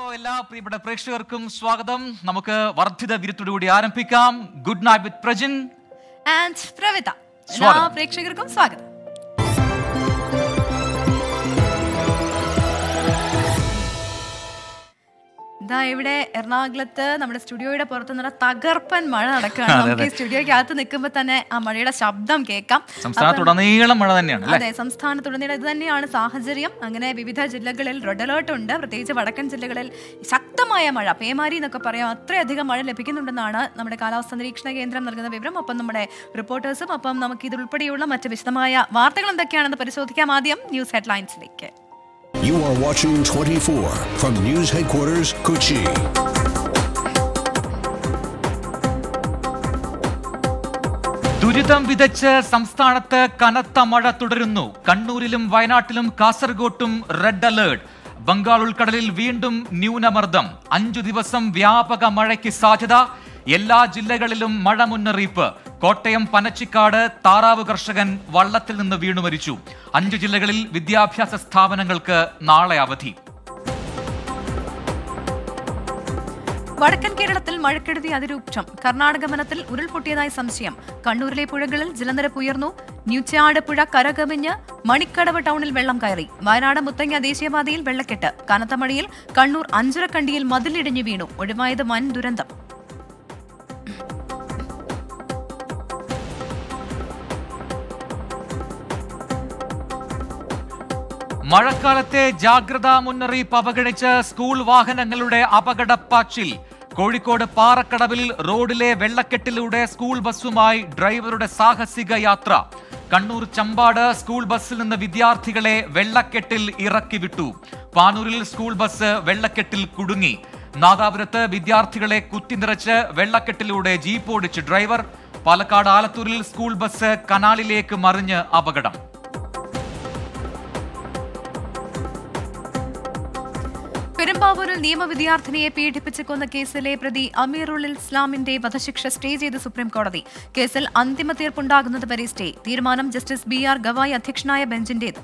എല്ലാ പ്രിയപ്പെട്ട പ്രേക്ഷകർക്കും സ്വാഗതം നമുക്ക് വർദ്ധിത വിരുത്തോടുകൂടി ആരംഭിക്കാം good night with Prajin and Pravitha എല്ലാ സ്വാഗതം. പ്രേക്ഷകർക്കും സ്വാഗതം ഇതാ ഇവിടെ എറണാകുളത്ത് നമ്മുടെ സ്റ്റുഡിയോയുടെ പുറത്ത് നല്ല തകർപ്പൻ മഴ നടക്കുകയാണ് അതെ, നമുക്ക് ഈ അതെ. സ്റ്റുഡിയോയ്ക്ക് അകത്ത് നിൽക്കുമ്പോൾ തന്നെ ആ മഴയുടെ ശബ്ദം കേൾക്കാം സംസ്ഥാനത്തുടനീളം മഴ തന്നെയാണ് അല്ലേ അതെ സംസ്ഥാനത്തുടനീളം ഇത് തന്നെയാണ് സാഹചര്യം അങ്ങനെ വിവിധ ജില്ലകളിൽ റെഡ് അലേർട്ട് ഉണ്ട് പ്രത്യേകിച്ച് വടക്കൻ ജില്ലകളിൽ ശക്തമായ മഴ പേമാരി എന്നൊക്കെ പറയാം അത്രയധികം മഴ ലഭിക്കുന്നുണ്ടെന്നാണ് നമ്മുടെ കാലാവസ്ഥാ നിരീക്ഷണ കേന്ദ്രം നൽകുന്ന വിവരം ഒപ്പം നമ്മുടെ റിപ്പോർട്ടേഴ്സും ഒപ്പം നമുക്ക് ഇതുൾപ്പെടെയുള്ള മറ്റ് വിശദമായ വാർത്തകൾ എന്തൊക്കെയാണെന്ന് പരിശോധിക്കാം ആദ്യം ന്യൂസ് ഹെഡ്ലൈൻസിലേക്ക് You are watching 24 from News Headquarters, Kochi. ദുരിതം വിതച്ച് സംസ്ഥാനത്ത് കനത്ത മഴ തുടരുന്നു കണ്ണൂരിലും വയനാട്ടിലും കാസർഗോട്ടും റെഡ് അലേർട്ട് ബംഗാൾ ഉൾക്കടലിൽ വീണ്ടും ന്യൂനമർദ്ദം അഞ്ചു ദിവസം വ്യാപക മഴയ്ക്ക് സാധ്യത എല്ലാ ജില്ലകളിലും മഴ മുന്നറിയിപ്പ് കോട്ടയം പനച്ചിക്കാട് താറാവ് കർഷകൻ വള്ളത്തിൽ നിന്ന് വീണു മരിച്ചു അഞ്ചു ജില്ലകളിൽ വിദ്യാഭ്യാസ സ്ഥാപനങ്ങൾക്ക് നാളെ അവധി വടക്കൻ കേരളത്തിൽ മഴക്കെടുതി അതിരൂക്ഷം കർണാടക വനത്തിൽ ഉരുൾപൊട്ടിയതായി സംശയം കണ്ണൂരിലെ പുഴകളിൽ ജലനിരപ്പ് ഉയർന്നു ന്യൂച്ചാട് പുഴ കരകവിഞ്ഞ് മണിക്കടവ് ടൗണിൽ വെള്ളം കയറി വയനാട് മുത്തങ്ങ ദേശീയപാതയിൽ വെള്ളക്കെട്ട് കനത്ത മഴയിൽ കണ്ണൂർ അഞ്ചരക്കണ്ടിയിൽ മതിലിടിഞ്ഞു വീണു ഒഴിവായത് വൻ ദുരന്തം മഴക്കാലത്തെ ജാഗ്രതാ മുന്നറിയിപ്പ് അവഗണിച്ച് സ്കൂൾ വാഹനങ്ങളുടെ അപകടപ്പാച്ചിൽ കോഴിക്കോട് പാറക്കടവിൽ റോഡിലെ വെള്ളക്കെട്ടിലൂടെ സ്കൂൾ ബസ്സുമായി ഡ്രൈവറുടെ സാഹസിക യാത്ര കണ്ണൂർ ചമ്പാട് സ്കൂൾ ബസ്സിൽ നിന്ന് വിദ്യാർത്ഥികളെ വെള്ളക്കെട്ടിൽ ഇറക്കി വിട്ടു പാനൂരിൽ സ്കൂൾ ബസ് വെള്ളക്കെട്ടിൽ കുടുങ്ങി നാദാപുരത്ത് വിദ്യാർത്ഥികളെ കുത്തിനിറച്ച് വെള്ളക്കെട്ടിലൂടെ ജീപ്പ് ഓടിച്ച് ഡ്രൈവർ പാലക്കാട് ആലത്തൂരിൽ സ്കൂൾ ബസ് കനാലിലേക്ക് മറിഞ്ഞ് അപകടം പെരുമ്പാവൂരിൽ നിയമ വിദ്യാർത്ഥിനിയെ പീഡിപ്പിച്ച് കൊന്ന കേസിലെ പ്രതി അമീറുൽ ഇസ്ലാമിന്റെ വധശിക്ഷ സ്റ്റേ ചെയ്ത് സുപ്രീം കോടതി കേസിൽ അന്തിമ തീർപ്പുണ്ടാകുന്നത് വരെ സ്റ്റേ തീരുമാനം ജസ്റ്റിസ് ബി ആർ ഗവായി അധ്യക്ഷനായ ബെഞ്ചിന്റേത്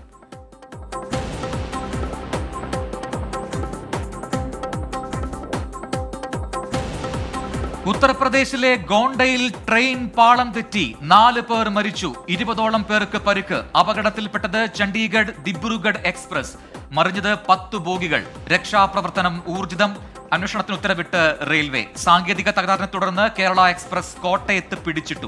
ഉത്തർപ്രദേശിലെ ഗോണ്ടയിൽ ട്രെയിൻ പാളം തെറ്റി നാല് പേർ മരിച്ചു ഇരുപതോളം പേർക്ക് പരിക്ക് അപകടത്തിൽപ്പെട്ടത് ചണ്ഡീഗഡ് ദിബ്രുഗഡ് എക്സ്പ്രസ് മറിഞ്ഞത് പത്ത് ബോഗികൾ രക്ഷാപ്രവർത്തനം ഊർജിതം അന്വേഷണത്തിന് ഉത്തരവിട്ട് റെയിൽവേ സാങ്കേതിക തകരാറിനെ തുടർന്ന് കേരള എക്സ്പ്രസ് കോട്ടയത്ത് പിടിച്ചിട്ടു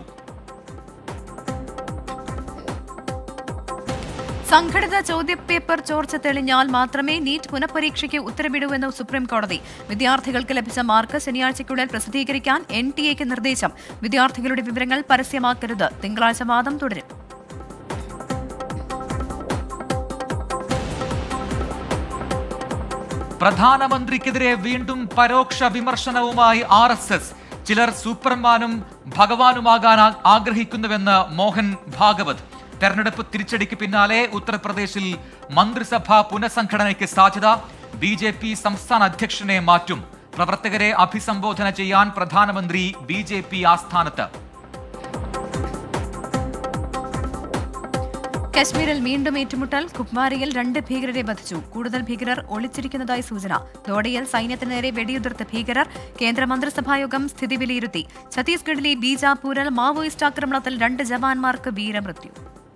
സംഘടിത ചോദ്യപേപ്പർ ചോർച്ച തെളിഞ്ഞാൽ മാത്രമേ നീറ്റ് പുനഃപരീക്ഷയ്ക്ക് ഉത്തരവിടൂവെന്ന് സുപ്രീം കോടതി വിദ്യാർത്ഥികൾക്ക് ലഭിച്ച മാർക്ക് ശനിയാഴ്ചയ്ക്കുള്ളിൽ പ്രസിദ്ധീകരിക്കാൻ എൻ ടി എക്ക് നിർദ്ദേശം വിദ്യാർത്ഥികളുടെ വിവരങ്ങൾ പരസ്യമാക്കരുത് തിങ്കളാഴ്ച വാദം തുടരും പ്രധാനമന്ത്രിക്കെതിരെ വീണ്ടും പരോക്ഷ വിമർശനവുമായി ആർ എസ് എസ് ചിലർ സൂപ്പർമാനും ഭഗവാനുമാകാൻ ആ- ആഗ്രഹിക്കുന്നുവെന്ന് മോഹൻ ഭാഗവത് തെരഞ്ഞെടുപ്പ് തിരിച്ചടിക്ക് പിന്നാലെ ഉത്തർപ്രദേശിൽ മന്ത്രിസഭാ പുനഃസംഘടനയ്ക്ക് സാധ്യത ബി ജെ പി സംസ്ഥാന അധ്യക്ഷനെ മാറ്റും പ്രവർത്തകരെ അഭിസംബോധന ചെയ്യാൻ പ്രധാനമന്ത്രി ബി ജെ പി ആസ്ഥാനത്ത് കശ്മീരിൽ വീണ്ടും ഏറ്റുമുട്ടൽ കുപ്വാരയിൽ രണ്ട് ഭീകരരെ വധിച്ചു കൂടുതൽ ഭീകരർ ഒളിച്ചിരിക്കുന്നതായി സൂചന ദോഡയിൽ സൈന്യത്തിന് നേരെ വെടിയുതിർത്ത ഭീകരർ കേന്ദ്ര മന്ത്രിസഭായോഗം സ്ഥിതി വിലയിരുത്തി ഛത്തീസ്ഗഡിലെ ബീജാപൂരിൽ മാവോയിസ്റ്റ് ആക്രമണത്തിൽ രണ്ട് ജവാന്മാർക്ക് വീരമൃത്യു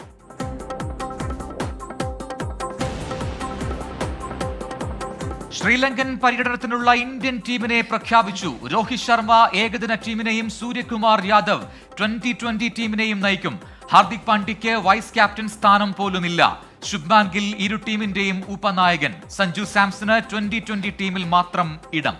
ശ്രീലങ്കൻ പര്യടനത്തിനുള്ള ഇന്ത്യൻ ടീമിനെ പ്രഖ്യാപിച്ചു രോഹിത് ശർമ്മ ഏകദിന ടീമിനെയും സൂര്യകുമാർ യാദവ് ട്വന്റി ട്വന്റി ടീമിനെയും നയിക്കും ഹാർദിക് പാണ്ഡ്യയ്ക്ക് വൈസ് ക്യാപ്റ്റൻ സ്ഥാനം പോലുമില്ല ശുഭ്മാൻ ഗിൽ ഇരു ടീമിന്റെയും ഉപനായകൻ സഞ്ജു സാംസണ് ട്വന്റി ട്വന്റി ടീമിൽ മാത്രം ഇടം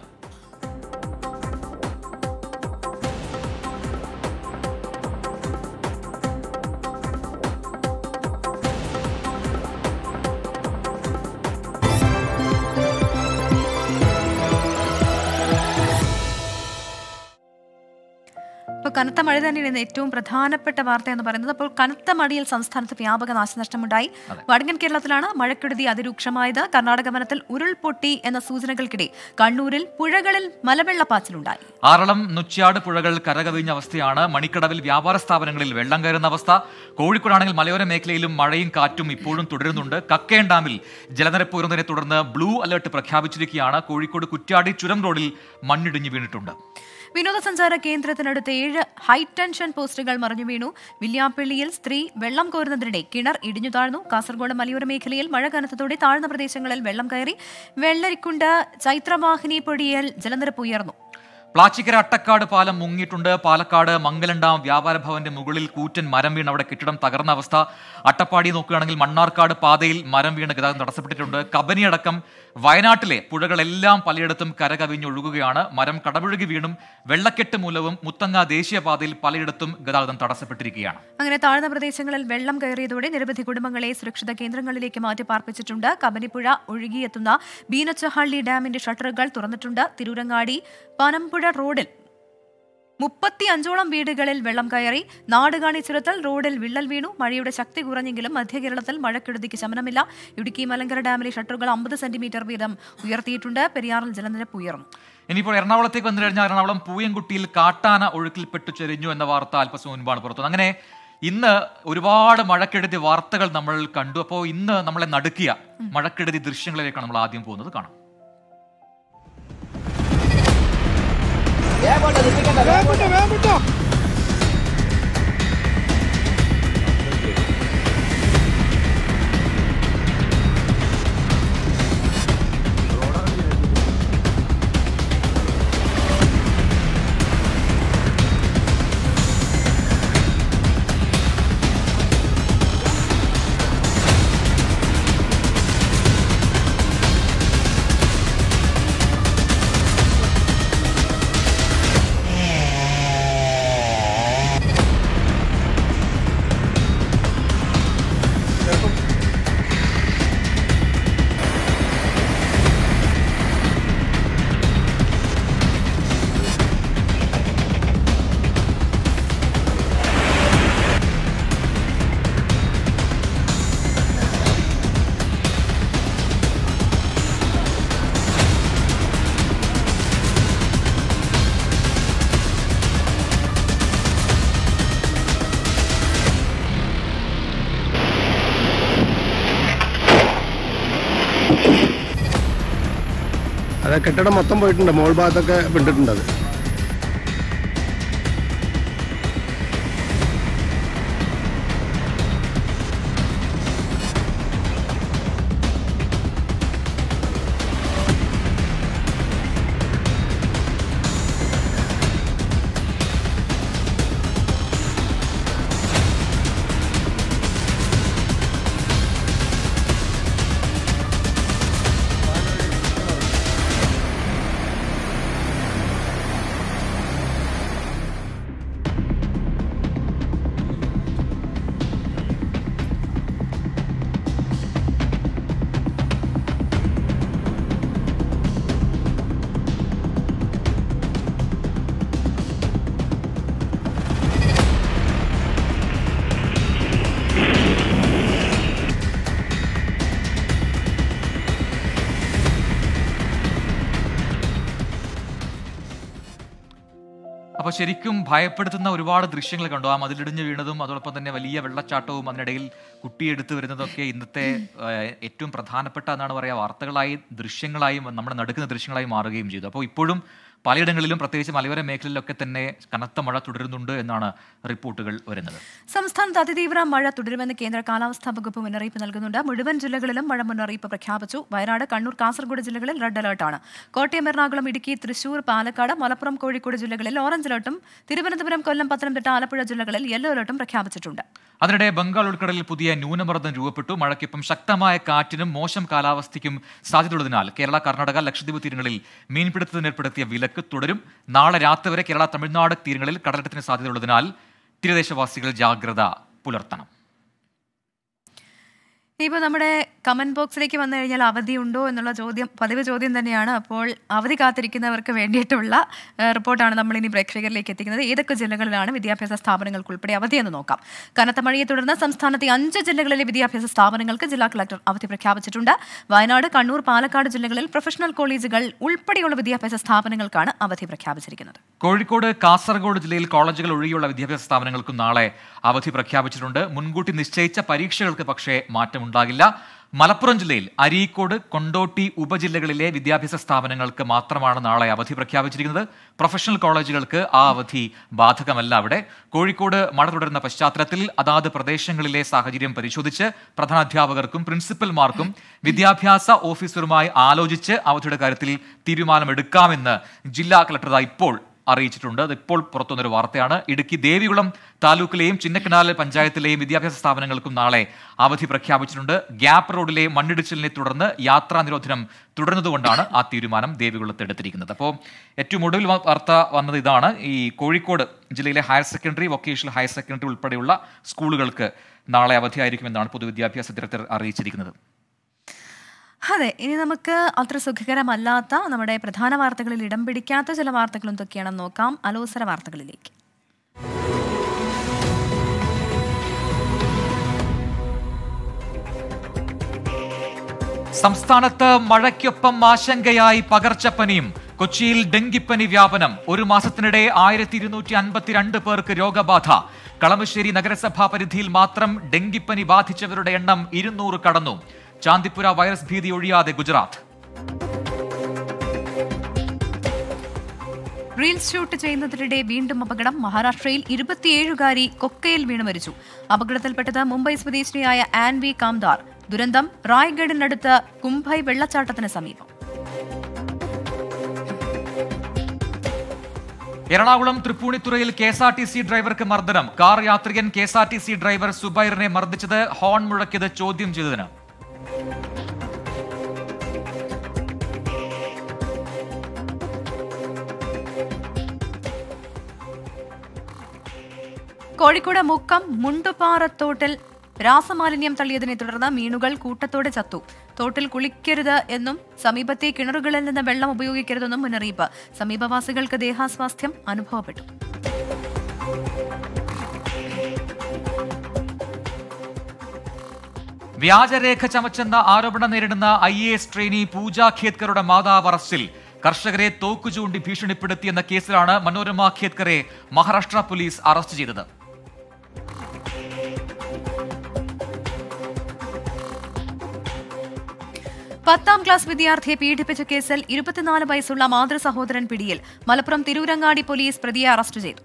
ഇപ്പൊ കനത്ത മഴ തന്നെയാണ് ഇന്ന് ഏറ്റവും പ്രധാനപ്പെട്ട വാർത്ത എന്ന് പറയുന്നത് അപ്പോൾ കനത്ത മഴയിൽ സംസ്ഥാനത്ത് വ്യാപക നാശനഷ്ടമുണ്ടായി വടക്കൻ കേരളത്തിലാണ് മഴക്കെടുതി അതിരൂക്ഷമായത് കർണാടക വനത്തിൽ ഉരുൾപൊട്ടി എന്ന സൂചനകൾക്കിടെ കണ്ണൂരിൽ പുഴകളിൽ മലവെള്ളപ്പാച്ചിലുണ്ടായി ആറളം നുച്ച്യാട് പുഴകൾ കരകവിഞ്ഞ അവസ്ഥയാണ് മണിക്കടവിൽ വ്യാപാര സ്ഥാപനങ്ങളിൽ വെള്ളം കയറുന്ന അവസ്ഥ കോഴിക്കോടാണെങ്കിൽ മലയോര മേഖലയിലും മഴയും കാറ്റും ഇപ്പോഴും തുടരുന്നുണ്ട് കക്കയം ഡാമിൽ ജലനിരപ്പ് ഉയർന്നതിനെ തുടർന്ന് ബ്ലൂ അലർട്ട് പ്രഖ്യാപിച്ചിരിക്കുകയാണ് കോഴിക്കോട് കുറ്റ്യാടി ചുരം റോഡിൽ മണ്ണിടിഞ്ഞ് വീണിട്ടുണ്ട് വിനോദസഞ്ചാര കേന്ദ്രത്തിനടുത്ത് ഏഴ് ഹൈടെൻഷൻ പോസ്റ്റുകൾ മറിഞ്ഞു വീണു വില്യാപ്പള്ളിയിൽ സ്ത്രീ വെള്ളം കോരുന്നതിനിടെ കിണർ ഇടിഞ്ഞു താഴ്ന്നു കാസർഗോഡ് മലയോര മേഖലയിൽ മഴ കനത്തതോടെ താഴ്ന്ന പ്രദേശങ്ങളിൽ വെള്ളം കയറി വെള്ളരിക്കുണ്ട് ചൈത്രവാഹിനി പൊടിയൽ ജലനിരപ്പ് ഉയർന്നു പ്ലാച്ചിക്കര അട്ടക്കാട് പാലം മുങ്ങിയിട്ടുണ്ട് പാലക്കാട് മംഗലണ്ടാം വ്യാപാര ഭവന്റെ മുകളിൽ കൂറ്റൻ മരം വീണ് അവിടെ കെട്ടിടം തകർന്ന അവസ്ഥ അട്ടപ്പാടി നോക്കുകയാണെങ്കിൽ മണ്ണാർക്കാട് പാതയിൽ മരം വീണ് ഗതാഗതം തടസ്സപ്പെട്ടിട്ടുണ്ട് കബനിയടക്കം വയനാട്ടിലെ പുഴകളെല്ലാം പലയിടത്തും കരകവിഞ്ഞൊഴുകുകയാണ് മരം കടപുഴകി വീണും വെള്ളക്കെട്ട് മൂലവും മുത്തങ്ങ ദേശീയപാതയിൽ പലയിടത്തും ഗതാഗതം തടസ്സപ്പെട്ടിരിക്കുകയാണ് അങ്ങനെ താഴ്ന്ന പ്രദേശങ്ങളിൽ വെള്ളം കയറിയതോടെ നിരവധി കുടുംബങ്ങളെ സുരക്ഷിത കേന്ദ്രങ്ങളിലേക്ക് മാറ്റി പാർപ്പിച്ചിട്ടുണ്ട് കബനിപ്പുഴ ഒഴുകിയെത്തുന്ന ബീനച്ചഹള്ളി ഡാമിന്റെ ഷട്ടറുകൾ തുറന്നിട്ടുണ്ട് തിരൂരങ്ങാടി പനമ്പുഴ റോഡിൽ മുപ്പത്തി അഞ്ചോളം വീടുകളിൽ വെള്ളം കയറി നാടുകാണി ചുരത്തിൽ റോഡിൽ വിള്ളൽ വീണു മഴയുടെ ശക്തി കുറഞ്ഞെങ്കിലും മധ്യകേരളത്തിൽ മഴക്കെടുതിക്ക് ശമനമില്ല ഇടുക്കി മലങ്കര ഡാമിലെ ഷട്ടറുകൾ അമ്പത് സെന്റിമീറ്റർ വീതം ഉയർത്തിയിട്ടുണ്ട് പെരിയാറിൽ ജലനിരപ്പ് ഉയർന്നു ഇനിയിപ്പോൾ എറണാകുളത്തേക്ക് വന്നു കഴിഞ്ഞാൽ എറണാകുളം പൂയംകുട്ടിയിൽ കാട്ടാന ഒഴുക്കിൽപ്പെട്ടു ചെരിഞ്ഞു എന്ന വാർത്ത അല്പസം മുൻപാണ് പുറത്തു അങ്ങനെ ഇന്ന് ഒരുപാട് മഴക്കെടുതി വാർത്തകൾ നമ്മൾ കണ്ടു അപ്പോൾ ഇന്ന് നമ്മളെ നടുക്കിയ മഴക്കെടുതി ദൃശ്യങ്ങളിലേക്കാണ് നമ്മൾ ആദ്യം പോകുന്നത് കാണാം അത് കെട്ടിടം മൊത്തം പോയിട്ടുണ്ട് മോൾ ഭാഗത്തൊക്കെ വിണ്ടിട്ടുണ്ട് അത് അപ്പൊ ശരിക്കും ഭയപ്പെടുത്തുന്ന ഒരുപാട് ദൃശ്യങ്ങൾ കണ്ടു ആ മതിലിടിഞ്ഞ് വീണതും അതോടൊപ്പം തന്നെ വലിയ വെള്ളച്ചാട്ടവും അതിനിടയിൽ കുട്ടിയെടുത്ത് വരുന്നതൊക്കെ ഇന്നത്തെ ഏഹ്, ഏറ്റവും പ്രധാനപ്പെട്ട എന്നാണ് പറയാ വാർത്തകളായി ദൃശ്യങ്ങളായും നമ്മുടെ നടുക്കുന്ന ദൃശ്യങ്ങളായി മാറുകയും ചെയ്തു അപ്പോൾ ഇപ്പോഴും പലയിടങ്ങളിലും പ്രത്യേകിച്ച് മലയോര മേഖലയിലൊക്കെ തന്നെ കനത്ത മഴ തുടരുന്നുണ്ട് എന്നാണ് റിപ്പോർട്ടുകൾ വരുന്നത് സംസ്ഥാനത്ത് അതിതീവ്ര മഴ തുടരുമെന്ന് കേന്ദ്ര കാലാവസ്ഥാ വകുപ്പ് മുന്നറിയിപ്പ് നൽകുന്നുണ്ട് മുഴുവൻ ജില്ലകളിലും മഴ മുന്നറിയിപ്പ് പ്രഖ്യാപിച്ചു വയനാട് കണ്ണൂർ കാസർഗോഡ് ജില്ലകളിൽ റെഡ് അലർട്ടാണ് കോട്ടയം എറണാകുളം ഇടുക്കി തൃശൂർ പാലക്കാട് മലപ്പുറം കോഴിക്കോട് ജില്ലകളിൽ ഓറഞ്ച് അലർട്ടും തിരുവനന്തപുരം കൊല്ലം പത്തനംതിട്ട ആലപ്പുഴ ജില്ലകളിൽ യെല്ലോ അലർട്ടും പ്രഖ്യാപിച്ചിട്ടുണ്ട് അതിനിടെ ബംഗാൾ ഉൾക്കടലിൽ പുതിയ ന്യൂനമർദ്ദം രൂപപ്പെട്ടു മഴയ്ക്കൊപ്പം ശക്തമായ കാറ്റിനും മോശം കാലാവസ്ഥയ്ക്കും സാധ്യതയുള്ളതിനാൽ കേരള കർണാടക ലക്ഷദ്വീപ് തീരങ്ങളിൽ മീൻപിടുത്തത്തിന് ഏർപ്പെടുത്തിയ വിലക്ക് തുടരും നാളെ രാത്രി വരെ കേരള തമിഴ്നാട് തീരങ്ങളിൽ കടലെടുത്തിന് സാധ്യതയുള്ളതിനാൽ തീരദേശവാസികൾ ജാഗ്രത പുലർത്തണം ഇപ്പൊ നമ്മുടെ കമന്റ് ബോക്സിലേക്ക് വന്നു കഴിഞ്ഞാൽ അവധി ഉണ്ടോ എന്നുള്ള ചോദ്യം പതിവ് ചോദ്യം തന്നെയാണ് അപ്പോൾ അവധി കാത്തിരിക്കുന്നവർക്ക് വേണ്ടിയിട്ടുള്ള ഏഹ്, റിപ്പോർട്ടാണ് നമ്മൾ ഇനി പ്രേക്ഷകരിലേക്ക് എത്തിക്കുന്നത് ഏതൊക്കെ ജില്ലകളിലാണ് വിദ്യാഭ്യാസ സ്ഥാപനങ്ങൾക്ക് ഉൾപ്പെടെ അവധിയെന്ന് നോക്കാം കനത്ത മഴയെ തുടർന്ന് സംസ്ഥാനത്തെ അഞ്ച് ജില്ലകളിലെ വിദ്യാഭ്യാസ സ്ഥാപനങ്ങൾക്ക് ജില്ലാ കളക്ടർ അവധി പ്രഖ്യാപിച്ചിട്ടുണ്ട് വയനാട് കണ്ണൂർ പാലക്കാട് ജില്ലകളിൽ പ്രൊഫഷണൽ കോളേജുകൾ ഉൾപ്പെടെയുള്ള വിദ്യാഭ്യാസ സ്ഥാപനങ്ങൾക്കാണ് അവധി പ്രഖ്യാപിച്ചിരിക്കുന്നത് കോഴിക്കോട് കാസർഗോഡ് ജില്ലയിൽ കോളേജുകൾ ഒഴികെയുള്ള വിദ്യാഭ്യാസ സ്ഥാപനങ്ങൾക്കും നാളെ അവധി പ്രഖ്യാപിച്ചിട്ടുണ്ട് മുൻകൂട്ടി നിശ്ചയിച്ച പരീക്ഷകൾക്ക് പക്ഷേ മാറ്റമുണ്ടാകില്ല മലപ്പുറം ജില്ലയിൽ അരീക്കോട് കൊണ്ടോട്ടി ഉപജില്ലകളിലെ വിദ്യാഭ്യാസ സ്ഥാപനങ്ങൾക്ക് മാത്രമാണ് നാളെ അവധി പ്രഖ്യാപിച്ചിരിക്കുന്നത് പ്രൊഫഷണൽ കോളേജുകൾക്ക് ആ അവധി ബാധകമല്ല അവിടെ കോഴിക്കോട് മഴ തുടരുന്ന പശ്ചാത്തലത്തിൽ അതാത് പ്രദേശങ്ങളിലെ സാഹചര്യം പരിശോധിച്ച് പ്രധാനാധ്യാപകർക്കും പ്രിൻസിപ്പൽമാർക്കും വിദ്യാഭ്യാസ ഓഫീസറുമായി ആലോചിച്ച് അവധിയുടെ കാര്യത്തിൽ തീരുമാനമെടുക്കാമെന്ന് ജില്ലാ കളക്ടർ ദാ ഇപ്പോൾ അറിയിച്ചിട്ടുണ്ട് അത് ഇപ്പോൾ പുറത്തുവന്നൊരു വാർത്തയാണ് ഇടുക്കി ദേവികുളം താലൂക്കിലെയും ചിന്നക്കനാല് പഞ്ചായത്തിലെയും വിദ്യാഭ്യാസ സ്ഥാപനങ്ങൾക്കും നാളെ അവധി പ്രഖ്യാപിച്ചിട്ടുണ്ട് ഗ്യാപ്പ് റോഡിലെ മണ്ണിടിച്ചിലിനെ തുടർന്ന് യാത്രാ നിരോധനം തുടർന്നതുകൊണ്ടാണ് ആ തീരുമാനം ദേവികുളത്ത് എടുത്തിരിക്കുന്നത് അപ്പോൾ ഏറ്റവും ഒടുവിൽ വ- വാർത്ത വന്നത് ഇതാണ് ഈ കോഴിക്കോട് ജില്ലയിലെ higher secondary vocational higher secondary ഉൾപ്പെടെയുള്ള സ്കൂളുകൾക്ക് നാളെ അവധിയായിരിക്കുമെന്നാണ് പൊതുവിദ്യാഭ്യാസ ഡയറക്ടർ അറിയിച്ചിരിക്കുന്നത് അതെ ഇനി നമുക്ക് അത്ര സുഖകരമല്ലാത്ത നമ്മുടെ പ്രധാന വാർത്തകളിൽ ഇടം പിടിക്കാത്ത ചില വാർത്തകൾ എന്തൊക്കെയാണെന്ന് നോക്കാം അലോസര വാർത്തകളിലേക്ക് സംസ്ഥാനത്ത് മഴയ്ക്കൊപ്പം ആശങ്കയായി പകർച്ചപ്പനിയും കൊച്ചിയിൽ ഡെങ്കിപ്പനി വ്യാപനം ഒരു മാസത്തിനിടെ ആയിരത്തി ഇരുന്നൂറ്റി അൻപത്തിരണ്ട് പേർക്ക് രോഗബാധ കളമശ്ശേരി നഗരസഭാ പരിധിയിൽ മാത്രം ഡെങ്കിപ്പനി ബാധിച്ചവരുടെ എണ്ണം ഇരുന്നൂറ് കടന്നു ചാന്ദിപ്പുര വൈറസ് ഭീതി ഒഴിയാതെ ഗുജറാത്ത് റീൽസ് ഷൂട്ട് ചെയ്യുന്നതിനിടെ വീണ്ടും അപകടം മഹാരാഷ്ട്രയിൽ ഇരുപത്തിയേഴുകാരി കൊക്കയിൽ വീണ് മരിച്ചു അപകടത്തിൽപ്പെട്ടത് മുംബൈ സ്വദേശിനിയായ ആൻവി കാംദാർ ദുരന്തം റായ്ഗഡിനടുത്ത് കുംഭൈ വെള്ളച്ചാട്ടത്തിന് സമീപം എറണാകുളം തൃപ്പൂണിത്തുറയിൽ K S R T C ഡ്രൈവർക്ക് മർദ്ദനം കാർ യാത്രികൻ K S R T C driver സുബൈറിനെ മർദ്ദിച്ചത് ഹോൺ മുഴക്കിയത് ചോദ്യം ചെയ്തതിന് കോഴിക്കോട് മുക്കം മുണ്ടുപാറത്തോട്ടിൽ രാസമാലിന്യം തള്ളിയതിനെ തുടർന്ന് മീനുകൾ കൂട്ടത്തോടെ ചത്തു തോട്ടിൽ കുളിക്കരുത് എന്നും സമീപത്തെ കിണറുകളിൽ നിന്ന് വെള്ളം ഉപയോഗിക്കരുതെന്നും മുന്നറിയിപ്പ് സമീപവാസികൾക്ക് ദേഹാസ്വാസ്ഥ്യം അനുഭവപ്പെട്ടു വ്യാജരേഖ ചമച്ചെന്ന ആരോപണം നേരിടുന്ന I A S trainee Pooja ഖേത്കറുടെ മാതാവ് അറസ്റ്റിൽ കർഷകരെ തോക്കു ചൂണ്ടി ഭീഷണിപ്പെടുത്തിയെന്ന കേസിലാണ് മനോരമ ഖേത്കറെ മഹാരാഷ്ട്ര പോലീസ് അറസ്റ്റ് ചെയ്തത് പത്താം ക്ലാസ് വിദ്യാർത്ഥിയെ പീഡിപ്പിച്ച കേസിൽ ഇരുപത്തിനാല് വയസ്സുള്ള മാതൃ സഹോദരൻ പിടിയിൽ മലപ്പുറം തിരൂരങ്ങാടി പോലീസ് പ്രതിയെ അറസ്റ്റ് ചെയ്തു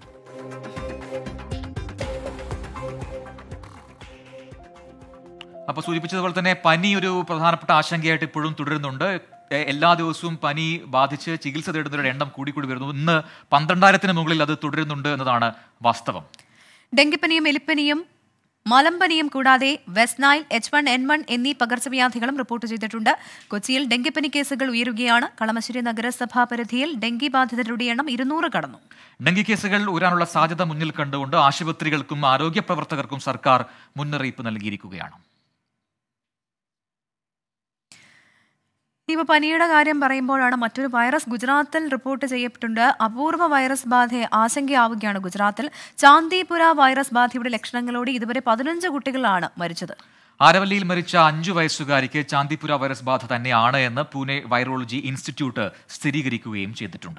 അപ്പൊ സൂചിപ്പിച്ചതുപോലെ തന്നെ പനി ഒരു പ്രധാനപ്പെട്ട ആശങ്കയായിട്ട് ഇപ്പോഴും തുടരുന്നുണ്ട് എ- എല്ലാ ദിവസവും പനി ബാധിച്ച് ചികിത്സ തേടുന്നവരുടെ എണ്ണം കൂടിക്കൂടി വരുന്നു ഇന്ന് പന്ത്രണ്ടായിരത്തിന് മുകളിൽ അത് തുടരുന്നുണ്ട് എന്നതാണ് വാസ്തവം ഡെങ്കിപ്പനിയും എലിപ്പനിയും മലമ്പനിയും കൂടാതെ West Nile H one N one എന്നീ പകർച്ചവ്യാധികളും റിപ്പോർട്ട് ചെയ്തിട്ടുണ്ട് കൊച്ചിയിൽ ഡെങ്കിപ്പനി കേസുകൾ ഉയരുകയാണ് കളമശ്ശേരി നഗരസഭാ പരിധിയിൽ ഡെങ്കി ബാധിതരുടെ എണ്ണം ഇരുന്നൂറ് കടന്നു ഡെങ്കി കേസുകൾ ഉയരാനുള്ള സാധ്യത മുന്നിൽ കണ്ടുകൊണ്ട് ആശുപത്രികൾക്കും ആരോഗ്യ പ്രവർത്തകർക്കും സർക്കാർ മുന്നറിയിപ്പ് നൽകിയിരിക്കുകയാണ് ഇപ്പൊ പനിയുടെ കാര്യം പറയുമ്പോഴാണ് മറ്റൊരു വൈറസ് ഗുജറാത്തിൽ റിപ്പോർട്ട് ചെയ്യപ്പെട്ടുണ്ട് അപൂർവ വൈറസ് ബാധ ആശങ്കയാവുകയാണ് ഗുജറാത്തിൽ ചാന്ദിപുര വൈറസ് ബാധയുടെ ലക്ഷണങ്ങളോടെ ഇതുവരെ പതിനഞ്ച് കുട്ടികളാണ് മരിച്ചത് ആരവല്ലിയിൽ മരിച്ച അഞ്ചു വയസ്സുകാരിക്ക് ചാന്ദിപുര വൈറസ് ബാധ തന്നെയാണ് എന്ന് പൂനെ വൈറോളജി ഇൻസ്റ്റിറ്റ്യൂട്ട് സ്ഥിരീകരിക്കുകയും ചെയ്തിട്ടുണ്ട്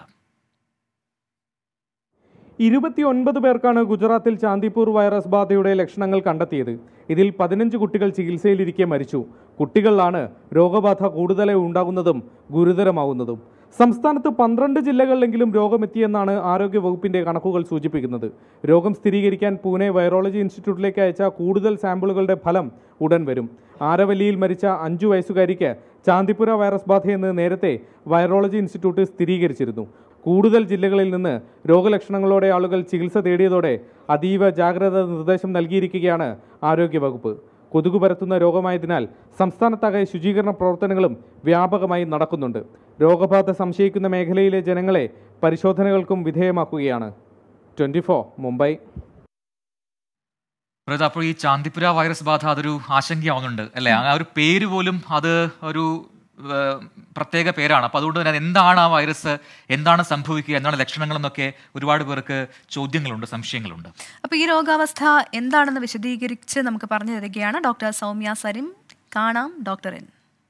ഇരുപത്തിയൊൻപത് പേർക്കാണ് ഗുജറാത്തിൽ ചാന്ദിപ്പൂർ വൈറസ് ബാധയുടെ ലക്ഷണങ്ങൾ കണ്ടെത്തിയത് ഇതിൽ പതിനഞ്ച് കുട്ടികൾ ചികിത്സയിലിരിക്കെ മരിച്ചു കുട്ടികളിലാണ് രോഗബാധ കൂടുതലായി ഉണ്ടാകുന്നതും ഗുരുതരമാവുന്നതും സംസ്ഥാനത്ത് പന്ത്രണ്ട് ജില്ലകളിലെങ്കിലും രോഗമെത്തിയെന്നാണ് ആരോഗ്യ വകുപ്പിന്റെ കണക്കുകൾ സൂചിപ്പിക്കുന്നത് രോഗം സ്ഥിരീകരിക്കാൻ പൂനെ വൈറോളജി ഇൻസ്റ്റിറ്റ്യൂട്ടിലേക്ക് അയച്ച കൂടുതൽ സാമ്പിളുകളുടെ ഫലം ഉടൻ വരും ആരവല്ലിയിൽ മരിച്ച അഞ്ചു വയസ്സുകാരിക്ക് ചാന്ദിപ്പുര വൈറസ് ബാധയെന്ന് നേരത്തെ വൈറോളജി ഇൻസ്റ്റിറ്റ്യൂട്ട് സ്ഥിരീകരിച്ചിരുന്നു കൂടുതൽ ജില്ലകളിൽ നിന്ന് രോഗലക്ഷണങ്ങളോടെ ആളുകൾ ചികിത്സ തേടിയതോടെ അതീവ ജാഗ്രത നിർദ്ദേശം നൽകിയിരിക്കുകയാണ് ആരോഗ്യവകുപ്പ് കൊതുക് പരത്തുന്ന രോഗമായതിനാൽ സംസ്ഥാനത്താകെ ശുചീകരണ പ്രവർത്തനങ്ങളും വ്യാപകമായി നടക്കുന്നുണ്ട് രോഗബാധ സംശയിക്കുന്ന മേഖലയിലെ ജനങ്ങളെ പരിശോധനകൾക്കും വിധേയമാക്കുകയാണ് ട്വൻറ്റി മുംബൈ പ്രേത അപ്പോൾ ഈ ചാന്തിപ്പുര വൈറസ് ബാധ അതൊരു ആശങ്കയാവുന്നുണ്ട് അല്ലേ ആ ഒരു പേര് പോലും അത് ഒരു ഏഹ്, പ്രത്യേക പേരാണ് അപ്പോൾ അതുകൊണ്ട് തന്നെ എന്താണ് ആ വൈറസ് എന്താണ് സംഭവിക്കുക എന്താണ് ലക്ഷണങ്ങൾ എന്നൊക്കെ ഒരുപാട് പേർക്ക് ചോദ്യങ്ങളുണ്ട് സംശയങ്ങളുണ്ട് അപ്പോൾ ഈ രോഗാവസ്ഥ എന്താണെന്ന് വിശദീകരിച്ച് നമുക്ക് പറഞ്ഞു തരികയാണ് ഡോക്ടർ സൗമ്യ സരിം കാണാം ഡോക്ടറിൻ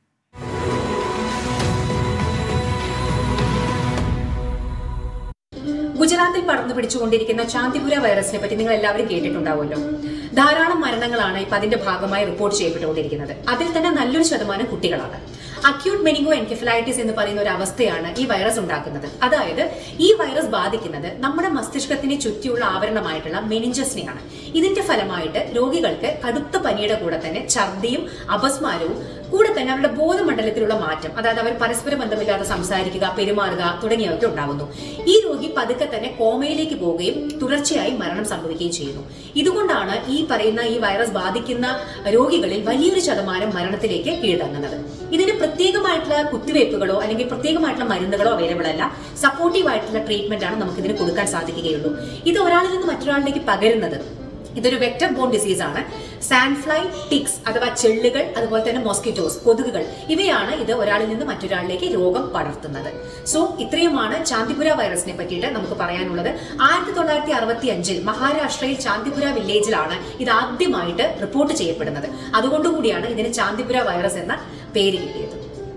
ഗുജറാത്തിൽ പടർന്നു പിടിച്ചുകൊണ്ടിരിക്കുന്ന ചാന്തിപുര വൈറസിനെ പറ്റി നിങ്ങൾ എല്ലാവരും കേട്ടിട്ടുണ്ടാവുമല്ലോ ധാരാളം മരണങ്ങളാണ് ഇപ്പൊ അതിന്റെ ഭാഗമായി റിപ്പോർട്ട് ചെയ്യപ്പെട്ടുകൊണ്ടിരിക്കുന്നത് അതിൽ തന്നെ നല്ലൊരു ശതമാനം കുട്ടികളാണ് അക്യൂട്ട് മെനിഗോ എൻകെഫലൈറ്റിസ് എന്ന് പറയുന്ന ഒരു അവസ്ഥയാണ് ഈ വൈറസ് ഉണ്ടാക്കുന്നത് അതായത് ഈ വൈറസ് ബാധിക്കുന്നത് നമ്മുടെ മസ്തിഷ്കത്തിന് ചുറ്റിയുള്ള ആവരണമായിട്ടുള്ള മെനിഞ്ചസിനെയാണ് ഇതിന്റെ ഫലമായിട്ട് രോഗികൾക്ക് കടുത്ത പനിയുടെ കൂടെ തന്നെ ഛർദിയും അപസ്മാരവും കൂടെ തന്നെ അവരുടെ ബോധമണ്ഡലത്തിലുള്ള മാറ്റം അതായത് അവർ പരസ്പര ബന്ധമില്ലാതെ സംസാരിക്കുക പെരുമാറുക തുടങ്ങിയവയൊക്കെ ഉണ്ടാകുന്നു ഈ രോഗി പതുക്കെ തന്നെ കോമയിലേക്ക് പോവുകയും തുടർച്ചയായി മരണം സംഭവിക്കുകയും ചെയ്യുന്നു ഇതുകൊണ്ടാണ് ഈ പറയുന്ന ഈ വൈറസ് ബാധിക്കുന്ന രോഗികളിൽ വലിയൊരു ശതമാനം മരണത്തിലേക്ക് കീഴടങ്ങുന്നത് ഇതിന് പ്രത്യേകമായിട്ടുള്ള കുത്തിവയ്പ്പുകളോ അല്ലെങ്കിൽ പ്രത്യേകമായിട്ടുള്ള മരുന്നുകളോ അവൈലബിൾ അല്ല സപ്പോർട്ടീവ് ആയിട്ടുള്ള ട്രീറ്റ്മെന്റ് ആണ് നമുക്ക് ഇതിന് കൊടുക്കാൻ സാധിക്കുകയുള്ളൂ ഇത് ഒരാളിൽ നിന്ന് മറ്റൊരാളിലേക്ക് പകരുന്നത് ഇതൊരു വെക്ടർ ബോൺ ഡിസീസ് ആണ് സാൻഫ്ലൈ ടിക്സ് അഥവാ ചെള്ളുകൾ അതുപോലെ തന്നെ മോസ്കിറ്റോസ് കൊതുകുകൾ ഇവയാണ് ഇത് ഒരാളിൽ നിന്ന് മറ്റൊരാളിലേക്ക് രോഗം പടർത്തുന്നത് സോ ഇത്രയുമാണ് ചാന്തിപുര വൈറസിനെ പറ്റിയിട്ട് നമുക്ക് പറയാനുള്ളത് ആയിരത്തി തൊള്ളായിരത്തി അറുപത്തി അഞ്ചിൽ മഹാരാഷ്ട്രയിൽ ചാന്തിപുര വില്ലേജിലാണ് ഇത് ആദ്യമായിട്ട് റിപ്പോർട്ട് ചെയ്യപ്പെടുന്നത് അതുകൊണ്ടുകൂടിയാണ് ഇതിന് ചാന്തിപുര വൈറസ് എന്ന പേര് കിട്ടിയത്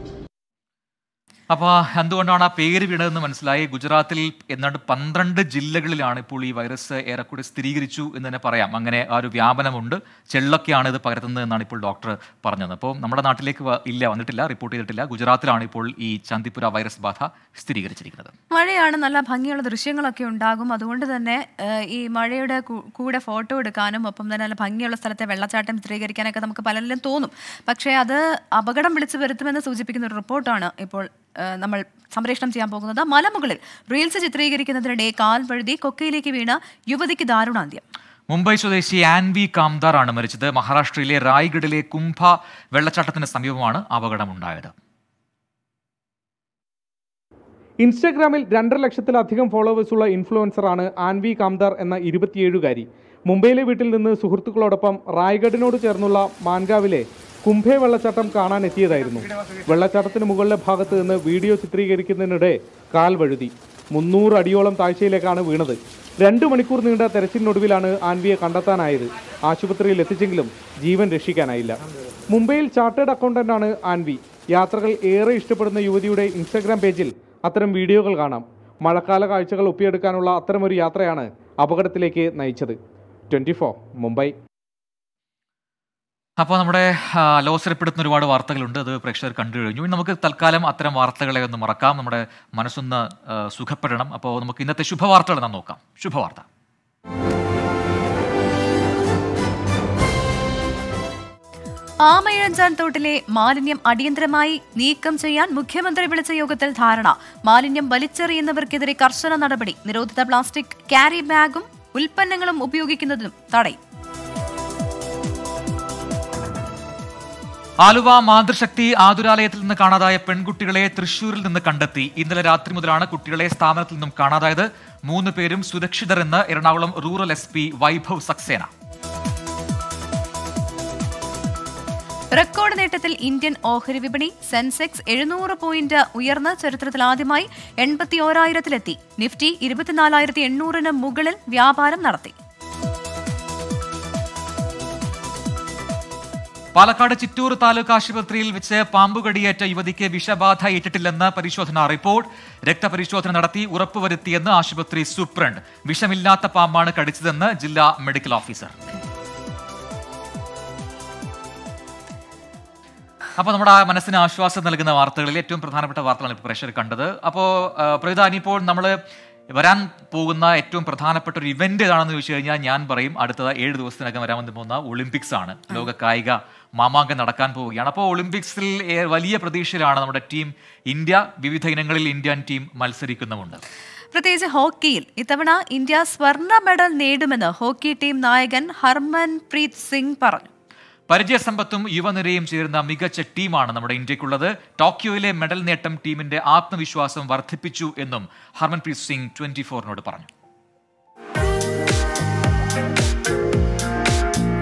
അപ്പോൾ എന്തുകൊണ്ടാണ് ആ പേര് വീണതെന്ന് മനസ്സിലായി ഗുജറാത്തിൽ എന്നാണ്ട് പന്ത്രണ്ട് ജില്ലകളിലാണ് ഇപ്പോൾ ഈ വൈറസ് ഏറെക്കുറെ സ്ഥിരീകരിച്ചു എന്ന് തന്നെ പറയാം അങ്ങനെ ആ ഒരു വ്യാപനമുണ്ട് ചെള്ളൊക്കെയാണ് ഇത് പകർത്തുന്നത് എന്നാണ് ഇപ്പോൾ ഡോക്ടർ പറഞ്ഞത് അപ്പോൾ നമ്മുടെ നാട്ടിലേക്ക് വ- ഇല്ല വന്നിട്ടില്ല റിപ്പോർട്ട് ചെയ്തിട്ടില്ല ഗുജറാത്തിലാണ് ഇപ്പോൾ ഈ ചാന്തിപ്പുര വൈറസ് ബാധ സ്ഥിരീകരിച്ചിരിക്കുന്നത് മഴയാണ് നല്ല ഭംഗിയുള്ള ദൃശ്യങ്ങളൊക്കെ ഉണ്ടാകും അതുകൊണ്ട് തന്നെ ഏഹ്, ഈ മഴയുടെ കൂ- കൂടെ ഫോട്ടോ എടുക്കാനും ഒപ്പം തന്നെ നല്ല ഭംഗിയുള്ള സ്ഥലത്തെ വെള്ളച്ചാട്ടം ചിത്രീകരിക്കാനൊക്കെ നമുക്ക് പലരിലും തോന്നും പക്ഷേ അത് അപകടം വിളിച്ചു വരുത്തുമെന്ന് സൂചിപ്പിക്കുന്ന ഒരു റിപ്പോർട്ടാണ് ഇപ്പോൾ ഏഹ്, നമ്മൾ സംപ്രേഷണം ചെയ്യാൻ പോകുന്നത് മലമുകളിൽ റീൽസ് ചിത്രീകരിക്കുന്നതിനിടെ കാൽ വഴുതി കൊക്കയിലേക്ക് വീണ യുവതിക്ക് ദാരുണാന്ത്യം മുംബൈ സ്വദേശി ആൻവി കാംദാർ ആണ് മരിച്ചത് മഹാരാഷ്ട്രയിലെ റായ്ഗഡിലെ കുംഭ വെള്ളച്ചാട്ടത്തിന് സമീപമാണ് അപകടമുണ്ടായത് ഇൻസ്റ്റാഗ്രാമിൽ രണ്ടര ലക്ഷത്തിലധികം ഫോളോവേഴ്സുള്ള ഇൻഫ്ലുവൻസറാണ് ആൻവി കാംദാർ എന്ന ഇരുപത്തിയേഴുകാരി മുംബൈയിലെ വീട്ടിൽ നിന്ന് സുഹൃത്തുക്കളോടൊപ്പം റായ്ഗഡിനോട് ചേർന്നുള്ള മാൻഗാവിലെ കുംഭേ വെള്ളച്ചാട്ടം കാണാൻ എത്തിയതായിരുന്നു വെള്ളച്ചാട്ടത്തിന് മുകളിലെ ഭാഗത്ത് നിന്ന് വീഡിയോ ചിത്രീകരിക്കുന്നതിനിടെ കാൽ വഴുതി മുന്നൂറ് അടിയോളം താഴ്ചയിലേക്കാണ് വീണത് രണ്ടു മണിക്കൂർ നീണ്ട തെരച്ചിലിനൊടുവിലാണ് ആൻവിയെ കണ്ടെത്താനായത് ആശുപത്രിയിൽ എത്തിച്ചെങ്കിലും ജീവൻ രക്ഷിക്കാനായില്ല മുംബൈയിൽ ചാർട്ടേഡ് അക്കൗണ്ടന്റാണ് ആൻവി യാത്രകൾ ഏറെ ഇഷ്ടപ്പെടുന്ന യുവതിയുടെ ഇൻസ്റ്റാഗ്രാം പേജിൽ അത്തരം വീഡിയോകൾ കാണാം മഴക്കാല കാഴ്ചകൾ ഒപ്പിയെടുക്കാനുള്ള അത്തരമൊരു യാത്രയാണ് അപകടത്തിലേക്ക് നയിച്ചത് ട്വൻറ്റി മുംബൈ അപ്പോൾ നമ്മുടെ ആ, അലോസരപ്പെടുത്തുന്ന ഒരുപാട് വാർത്തകളുണ്ട് അത് പ്രേക്ഷകർ കണ്ടു കഴിഞ്ഞു ഇനി നമുക്ക് തൽക്കാലം അത്തരം വാർത്തകളെ ഒന്ന് മറക്കാം നമ്മുടെ മനസ്സൊന്ന് ആ, സുഖപ്പെടണം അപ്പോൾ നമുക്ക് ഇന്നത്തെ ശുഭവാർത്തകൾ നാം നോക്കാം ശുഭവാർത്ത ആമയിഴഞ്ചാൻ തോട്ടിലെ മാലിന്യം അടിയന്തരമായി നീക്കം ചെയ്യാൻ മുഖ്യമന്ത്രി വിളിച്ച യോഗത്തിൽ ധാരണ മാലിന്യം വലിച്ചെറിയുന്നവർക്കെതിരെ കർശന നടപടി നിരോധിത പ്ലാസ്റ്റിക് ക്യാരി ബാഗും ഉൽപ്പന്നങ്ങളും ഉപയോഗിക്കുന്നതിനും തടയും ആലുവ മാതൃശക്തി ആതുരാലയത്തിൽ നിന്ന് കാണാതായ പെൺകുട്ടികളെ തൃശൂരിൽ നിന്ന് കണ്ടെത്തി ഇന്നലെ രാത്രി മുതലാണ് കുട്ടികളെ സ്ഥാപനത്തിൽ നിന്നും കാണാതായത് മൂന്ന് പേരും സുരക്ഷിതരെന്ന് Ernakulam rural S P Vaibhav Saxena record നേട്ടത്തിൽ ഇന്ത്യൻ ഓഹരി വിപണി സെൻസെക്സ് എഴുന്നൂറ് പോയിന്റ് ഉയർന്ന് ചരിത്രത്തിൽ ആദ്യമായി എൺപത്തി ഓരായിരത്തിലെത്തി നിഫ്റ്റി ഇരുപത്തിനാലായിരത്തി എണ്ണൂറിന് മുകളിൽ വ്യാപാരം നടത്തി പാലക്കാട് ചിറ്റൂർ താലൂക്ക് ആശുപത്രിയിൽ വെച്ച് പാമ്പുകടിയേറ്റ യുവതിക്ക് വിഷബാധ ഏറ്റിട്ടില്ലെന്ന് പരിശോധനാ റിപ്പോർട്ട് രക്തപരിശോധന നടത്തി ഉറപ്പുവരുത്തിയെന്ന് ആശുപത്രി സൂപ്രണ്ട് വിഷമില്ലാത്ത പാമ്പാണ് കടിച്ചതെന്ന് ജില്ലാ മെഡിക്കൽ ഓഫീസർ അപ്പോൾ നമ്മുടെ ആ മനസ്സിന് ആശ്വാസം നൽകുന്ന വാർത്തകളിൽ ഏറ്റവും പ്രധാനപ്പെട്ട വാർത്തകളാണ് ഇപ്പോൾ പ്രേക്ഷകർ കണ്ടത് അപ്പോൾ പ്രവിധ ഇനിയിപ്പോൾ നമ്മൾ വരാൻ പോകുന്ന ഏറ്റവും പ്രധാനപ്പെട്ട ഒരു ഇവന്റ് ഏതാണെന്ന് ചോദിച്ചു കഴിഞ്ഞാൽ ഞാൻ പറയും അടുത്ത ഏഴ് ദിവസത്തിനകം വരാൻ വന്നു പോകുന്ന ഒളിമ്പിക്സ് ആണ് ലോക കായിക മാമാങ്കം നടക്കാൻ പോവുകയാണ് അപ്പോൾ ഒളിമ്പിക്സിൽ ഏ- വലിയ പ്രതീക്ഷയിലാണ് നമ്മുടെ ടീം ഇന്ത്യ വിവിധ ഇനങ്ങളിൽ ഇന്ത്യൻ ടീം മത്സരിക്കുന്നുമുണ്ട് പ്രത്യേകിച്ച് ഹോക്കിയിൽ ഇത്തവണ ഇന്ത്യ സ്വർണ്ണ മെഡൽ നേടുമെന്ന് ഹോക്കി ടീം നായകൻ ഹർമൻ പ്രീത് സിംഗ് പറഞ്ഞു പരിചയസമ്പത്തും യുവനിരയും ചേരുന്ന മികച്ച ടീമാണ് നമ്മുടെ ഇന്ത്യക്കുള്ളത് ടോക്കിയോയിലെ മെഡൽ നേട്ടം ടീമിന്റെ ആത്മവിശ്വാസം വർദ്ധിപ്പിച്ചു എന്നും ഹർമൻപ്രീത് സിംഗ് ട്വന്റി ഫോറിനോട് പറഞ്ഞു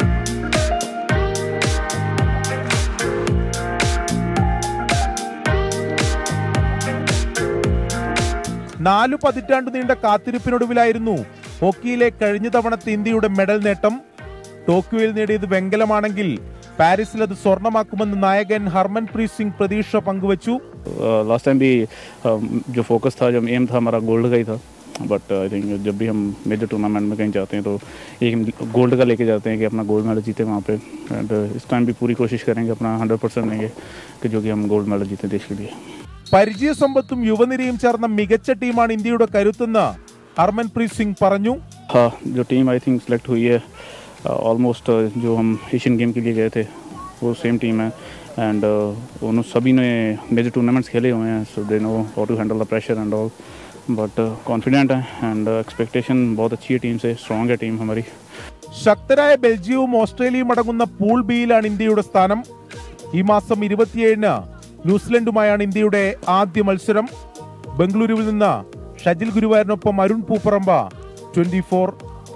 നാലു പതിറ്റാണ്ട് നീണ്ട കാത്തിരിപ്പിനൊടുവിലായിരുന്നു ഹോക്കിയിലെ കഴിഞ്ഞ തവണത്തെ ഇന്ത്യയുടെ മെഡൽ നേട്ടം ടോക്കിയോയിൽ നേടിയത് വെങ്കലമാണെങ്കിൽ പാരീസിൽ അത് സ്വർണമാക്കുമെന്ന് നായകൻ ഹർമൻപ്രീത് സിംഗ് പ്രതീക്ഷ പങ്കുവച്ചു लास्ट टाइम भी अम, जो फोकस था जब एम था हमारा गोल्ड का ही था बट आई थिंक जब भी हम मेजर टूर्नामेंट में कहीं जाते हैं तो एक गोल्ड का लेके जाते हैं कि अपना गोल्ड मेडल जीते वहाँ पे एंड इस टाइम भी पूरी कोशिश करेंगे अपना हंड्रेड परसेंट देंगे कि जो कि हम गोल्ड मेडल जीते देश के लिए പരിചയസമ്പത്തും യുവനിരയും ചേർന്ന മികച്ച ടീമാണ് ഇന്ത്യയുടെ കരുത്തെന്ന് ഹർമൻപ്രീത് സിംഗ് പറഞ്ഞു हाँ जो टीम आई थिंक सेलेक्ट हुई है ऑलमोस्ट जो हम एशियन गेम के लिए गए थे वो सेम टीम है एंड उन सभी ने मेजर टूर्नामेंट्स खेले हुए हैं so they know how to handle the pressure and all but confident है एंड एक्सपेक्टेशन बहुत अच्छी है टीम से स्ट्रॉन्ग है टीम हमारी ശക്തരായ ബെൽജിയവും ഓസ്ട്രേലിയയും അടങ്ങുന്ന പൂൾ ബിയിലാണ് ഇന്ത്യയുടെ സ്ഥാനം ഈ മാസം ഇരുപത്തിയേഴിന് ന്യൂസിലൻഡുമായാണ് ഇന്ത്യയുടെ ആദ്യ മത്സരം ബംഗളൂരുവിൽ നിന്ന് ഷജിൽ ഗുരുവായൂരിനൊപ്പം Arun Pooparamba twenty four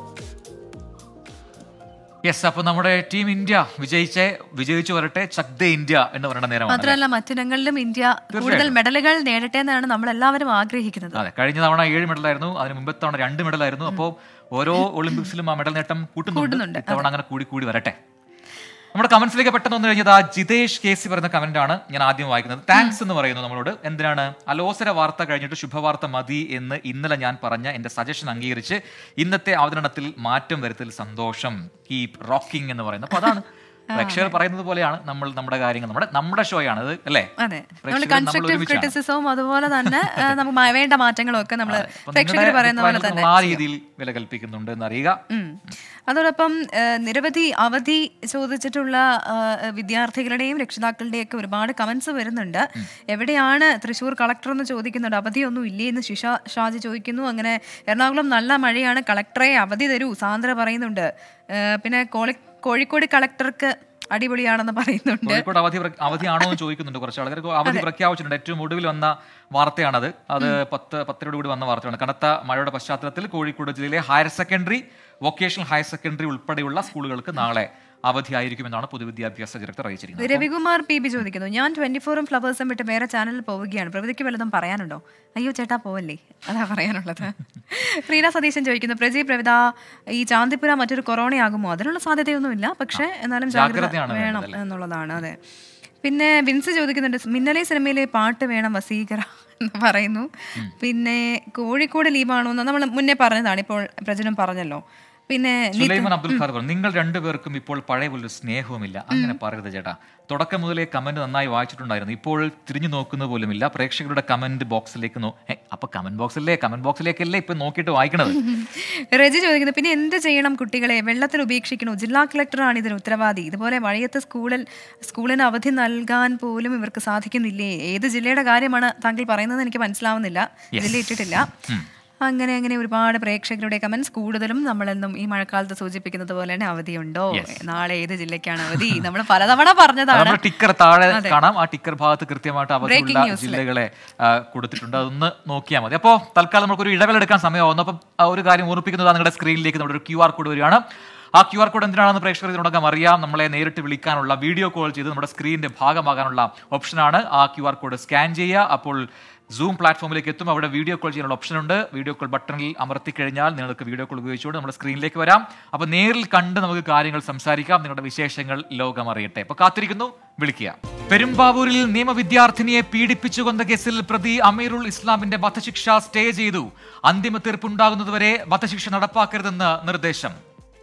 yes അപ്പൊ നമ്മുടെ ടീം ഇന്ത്യ വിജയിച്ചേ വിജയിച്ചു വരട്ടെ ചക്ദേ ഇന്ത്യ എന്ന് പറയുന്ന നേരമാണ് അല്ലേ? മാത്രമല്ല മറ്റിനങ്ങളിലും ഇന്ത്യ കൂടുതൽ മെഡലുകൾ നേടട്ടെ എന്നാണ് നമ്മൾ എല്ലാവരും ആഗ്രഹിക്കുന്നത് അതെ കഴിഞ്ഞ തവണ ഏഴ് മെഡലായിരുന്നു അതിന് മുമ്പത്തെ തവണ രണ്ട് മെഡലായിരുന്നു അപ്പോൾ ഓരോ ഒളിമ്പിക്സിലും ആ മെഡൽ നേട്ടം കൂട്ടുന്നുണ്ട് കൂടുന്നുണ്ട്, ഇത്തവണ അങ്ങനെ കൂടി കൂടി വരട്ടെ നമ്മുടെ കമന്റ്സിലേക്ക് പെട്ടെന്ന് വന്നു കഴിഞ്ഞത് ആ ജിതേഷ് കെ സി പറയുന്ന കമന്റ് ആണ് ഞാൻ ആദ്യം വായിക്കുന്നത് താങ്ക്സ് എന്ന് പറയുന്നു നമ്മളോട് എന്തിനാണ് അലോസര വാർത്ത കഴിഞ്ഞിട്ട് ശുഭവാർത്ത മതി എന്ന് ഇന്നലെ ഞാൻ പറഞ്ഞ എന്റെ സജഷൻ അംഗീകരിച്ച് ഇന്നത്തെ അവതരണത്തിൽ മാറ്റം വരുത്തൽ സന്തോഷം കീപ് റോക്കിംഗ് എന്ന് പറയുന്നത് അപ്പൊ അതാണ് പ്രേക്ഷകർ പറയുന്നത് പോലെയാണ് നമ്മൾ നമ്മുടെ കാര്യങ്ങൾ നമ്മുടെ നമ്മുടെ ഷോ ആണ് അത് അല്ലേ അതെ നമ്മൾ പ്രേക്ഷകർ നമ്മൾ കൺസ്ട്രക്റ്റീവ് ഒരുമിച്ചാണ്. ക്രിറ്റിസിസവും അതുപോലെ തന്നെ ആ, നമുക്ക് മ- വേണ്ട മാറ്റങ്ങളും ഒക്കെ നമ്മൾ അപ്പൊ പ്രേക്ഷകർ നിങ്ങളുടെ പറയുന്ന പോലെ അഭിപ്രായങ്ങൾ തന്നെ നമ്മൾ ആ രീതിയിൽ വില കൽപ്പിക്കുന്നുണ്ട് എന്ന് അറിയുക ഉം. അതോടൊപ്പം ആ, നിരവധി അവധി ചോദിച്ചിട്ടുള്ള ആ, വിദ്യാർത്ഥികളുടെയും രക്ഷിതാക്കളുടെയും ഒക്കെ ഒരുപാട് കമന്റ്സ് വരുന്നുണ്ട് എവിടെയാണ് തൃശ്ശൂർ കളക്ടർ എന്ന് ചോദിക്കുന്നുണ്ട് അവധിയൊന്നും ഇല്ലേ എന്ന് ശിഷ ഷാജി ചോദിക്കുന്നു അങ്ങനെ എറണാകുളം നല്ല മഴയാണ് കളക്ടറെ അവധി തരൂ സാന്ദ്ര പറയുന്നുണ്ട് ആ, പിന്നെ കോളി കോഴിക്കോട് കളക്ടർക്ക് അടിപൊളിയാണെന്ന് പറയുന്നുണ്ട് കോഴിക്കോട് അവധി പ്ര- അവധിയാണോ എന്ന് ചോദിക്കുന്നുണ്ട് കുറച്ച് ആൾക്കാർ അവധി പ്രഖ്യാപിച്ചിട്ടുണ്ട് ഏറ്റവും ഒടുവിൽ വന്ന വാർത്തയാണത് അത് പത്ത് പത്തരയോട് കൂടി വന്ന വാർത്തയാണ് കനത്ത മഴയുടെ പശ്ചാത്തലത്തിൽ കോഴിക്കോട് ജില്ലയിലെ higher secondary vocational higher secondary ഉൾപ്പെടെയുള്ള സ്കൂളുകൾക്ക് നാളെ അവധിയായിരിക്കുമെന്നാണ് പൊതുവിദ്യാഭ്യാസ ഡയറക്ടർ അറിയിച്ചിരിക്കുന്നത് രവികുമാർ പി ബി ചോദിക്കുന്നു ഞാൻ ട്വന്റി ഫോറും ഫ്ലവേഴ്സും വിട്ട് വേറെ ചാനലിൽ പോവുകയാണ് പ്രവൃത്തിക്ക് വല്ലതും പറയാനുണ്ടോ അയ്യോ ചേട്ടാ പോവല്ലേ അതാ പറയാനുള്ളത് റീന സതീശൻ ചോദിക്കുന്നു പ്രജി പ്രവിത ഈ ചാന്ദിപ്പുര മറ്റൊരു കൊറോണയാകുമോ അതിനുള്ള സാധ്യതയൊന്നുമില്ല പക്ഷേ എന്നാലും ജാഗ്രത ജാഗ്രതയാണ് വേണം വേണ്ടത്, അല്ലേ? എന്നുള്ളതാണ് അതെ പിന്നെ വിൻസ് ചോദിക്കുന്നുണ്ട് മിന്നലെ സിനിമയിലെ പാട്ട് വേണം വസീകര എന്ന് പറയുന്നു പിന്നെ കോഴിക്കോട് ലീവാണോ എന്ന് നമ്മൾ മുന്നേ പറഞ്ഞതാണ് ഇപ്പോൾ പ്രജനം പറഞ്ഞല്ലോ പിന്നെ നിതിൻ- സുലൈമാൻ അബ്ദുൽ ഖാദർ പറഞ്ഞു നിങ്ങൾ രണ്ടുപേർക്കും ഇപ്പോൾ പഴയ പോലെ ഒരു സ്നേഹവുമില്ല അങ്ങനെ പറയരുത് ചേട്ടാ തുടക്കം മുതലേ കമന്റ് നന്നായി വായിച്ചിട്ടുണ്ടായിരുന്നു ഇപ്പോൾ തിരിഞ്ഞു നോക്കുന്നത് പോലുമില്ല പ്രേക്ഷകരുടെ കമന്റ് ബോക്സിലേക്ക് നോ ഏ, അപ്പൊ കമന്റ് ബോക്സിലെ കമന്റ് ബോക്സിലേക്കല്ലേ ഇപ്പൊ നോക്കിയിട്ട് വായിക്കണത് റെജി ചോദിക്കുന്നു പിന്നെ എന്ത് ചെയ്യണം കുട്ടികളെ വെള്ളത്തിൽ ഉപേക്ഷിക്കണോ ജില്ലാ കളക്ടറാണ് ഇതിന് ഉത്തരവാദി ഇതുപോലെ മഴയത്ത് സ്കൂളിൽ സ്കൂളിന് അവധി നൽകാൻ പോലും ഇവർക്ക് സാധിക്കുന്നില്ലേ ഏത് ജില്ലയുടെ കാര്യമാണ് താങ്കൾ പറയുന്നത് എനിക്ക് മനസ്സിലാവുന്നില്ല ജില്ല ഇട്ടിട്ടില്ല അങ്ങനെ അങ്ങനെ ഒരുപാട് പ്രേക്ഷകരുടെ കമന്റ്സ് കൂടുതലും നമ്മളെന്നും ഈ മഴക്കാലത്ത് സൂചിപ്പിക്കുന്നത് പോലെ തന്നെ അവധിയുണ്ടോ നാളെ ഏത് ജില്ലയ്ക്കാണ് അവധി നമ്മൾ പലതവണ പറഞ്ഞതാണ് നമ്മുടെ ടിക്കർ താഴെ അതെ. കാണാം ആ ടിക്കർ ഭാഗത്ത് കൃത്യമായിട്ട് Breaking അവധിയുള്ള newsല്. ജില്ലകളെ ആ, കൊടുത്തിട്ടുണ്ട് അതൊന്ന് നോക്കിയാൽ മതി അപ്പോൾ തൽക്കാലം നമുക്കൊരു ഇടവേളെടുക്കാൻ സമയമാവുന്നു അപ്പം ആ ഒരു കാര്യം ഓർപ്പിക്കുന്നത് നിങ്ങളുടെ സ്ക്രീനിലേക്ക് നമ്മുടെ ഒരു ക്യു ആർ കോഡ് വരികയാണ് ആ ക്യു ആർ കോഡ് എന്തിനാണെന്ന് പ്രേക്ഷകർ ഇതിനോടകം അറിയാം നമ്മളെ നേരിട്ട് വിളിക്കാനുള്ള വീഡിയോ കോൾ ചെയ്ത് നമ്മുടെ സ്ക്രീനിന്റെ ഭാഗമാകാനുള്ള ഓപ്ഷനാണ് ആ ക്യു ആർ കോഡ് സ്കാൻ ചെയ്യുക അപ്പോൾ സൂം പ്ലാറ്റ്ഫോമിലേക്ക് എത്തും അവിടെ വീഡിയോ കോൾ ചെയ്യാനുള്ള ഓപ്ഷൻ ഉണ്ട് വീഡിയോ കോൾ ബട്ടണിൽ അമർത്തി കഴിഞ്ഞാൽ നിങ്ങൾക്ക് വീഡിയോ കോൾ ഉപയോഗിച്ചുകൊണ്ട് നമ്മുടെ സ്ക്രീനിലേക്ക് വരാം അപ്പോൾ നേരിൽ കണ്ട് നമുക്ക് കാര്യങ്ങൾ സംസാരിക്കാം നിങ്ങളുടെ വിശേഷങ്ങൾ ലോകം അറിയട്ടെ അപ്പോൾ കാത്തിരിക്കുന്നു വിളിക്കുക പെരുമ്പാവൂരിൽ നിയമവിദ്യാർത്ഥിനിയെ പീഡിപ്പിച്ചു കൊന്ന കേസിൽ പ്രതി അമീറുൽ ഇസ്ലാമിന്റെ വധശിക്ഷ സ്റ്റേ ചെയ്തു അന്തിമ തീർപ്പുണ്ടാകുന്നതുവരെ വധശിക്ഷ നടപ്പാക്കരുതെന്ന് നിർദ്ദേശം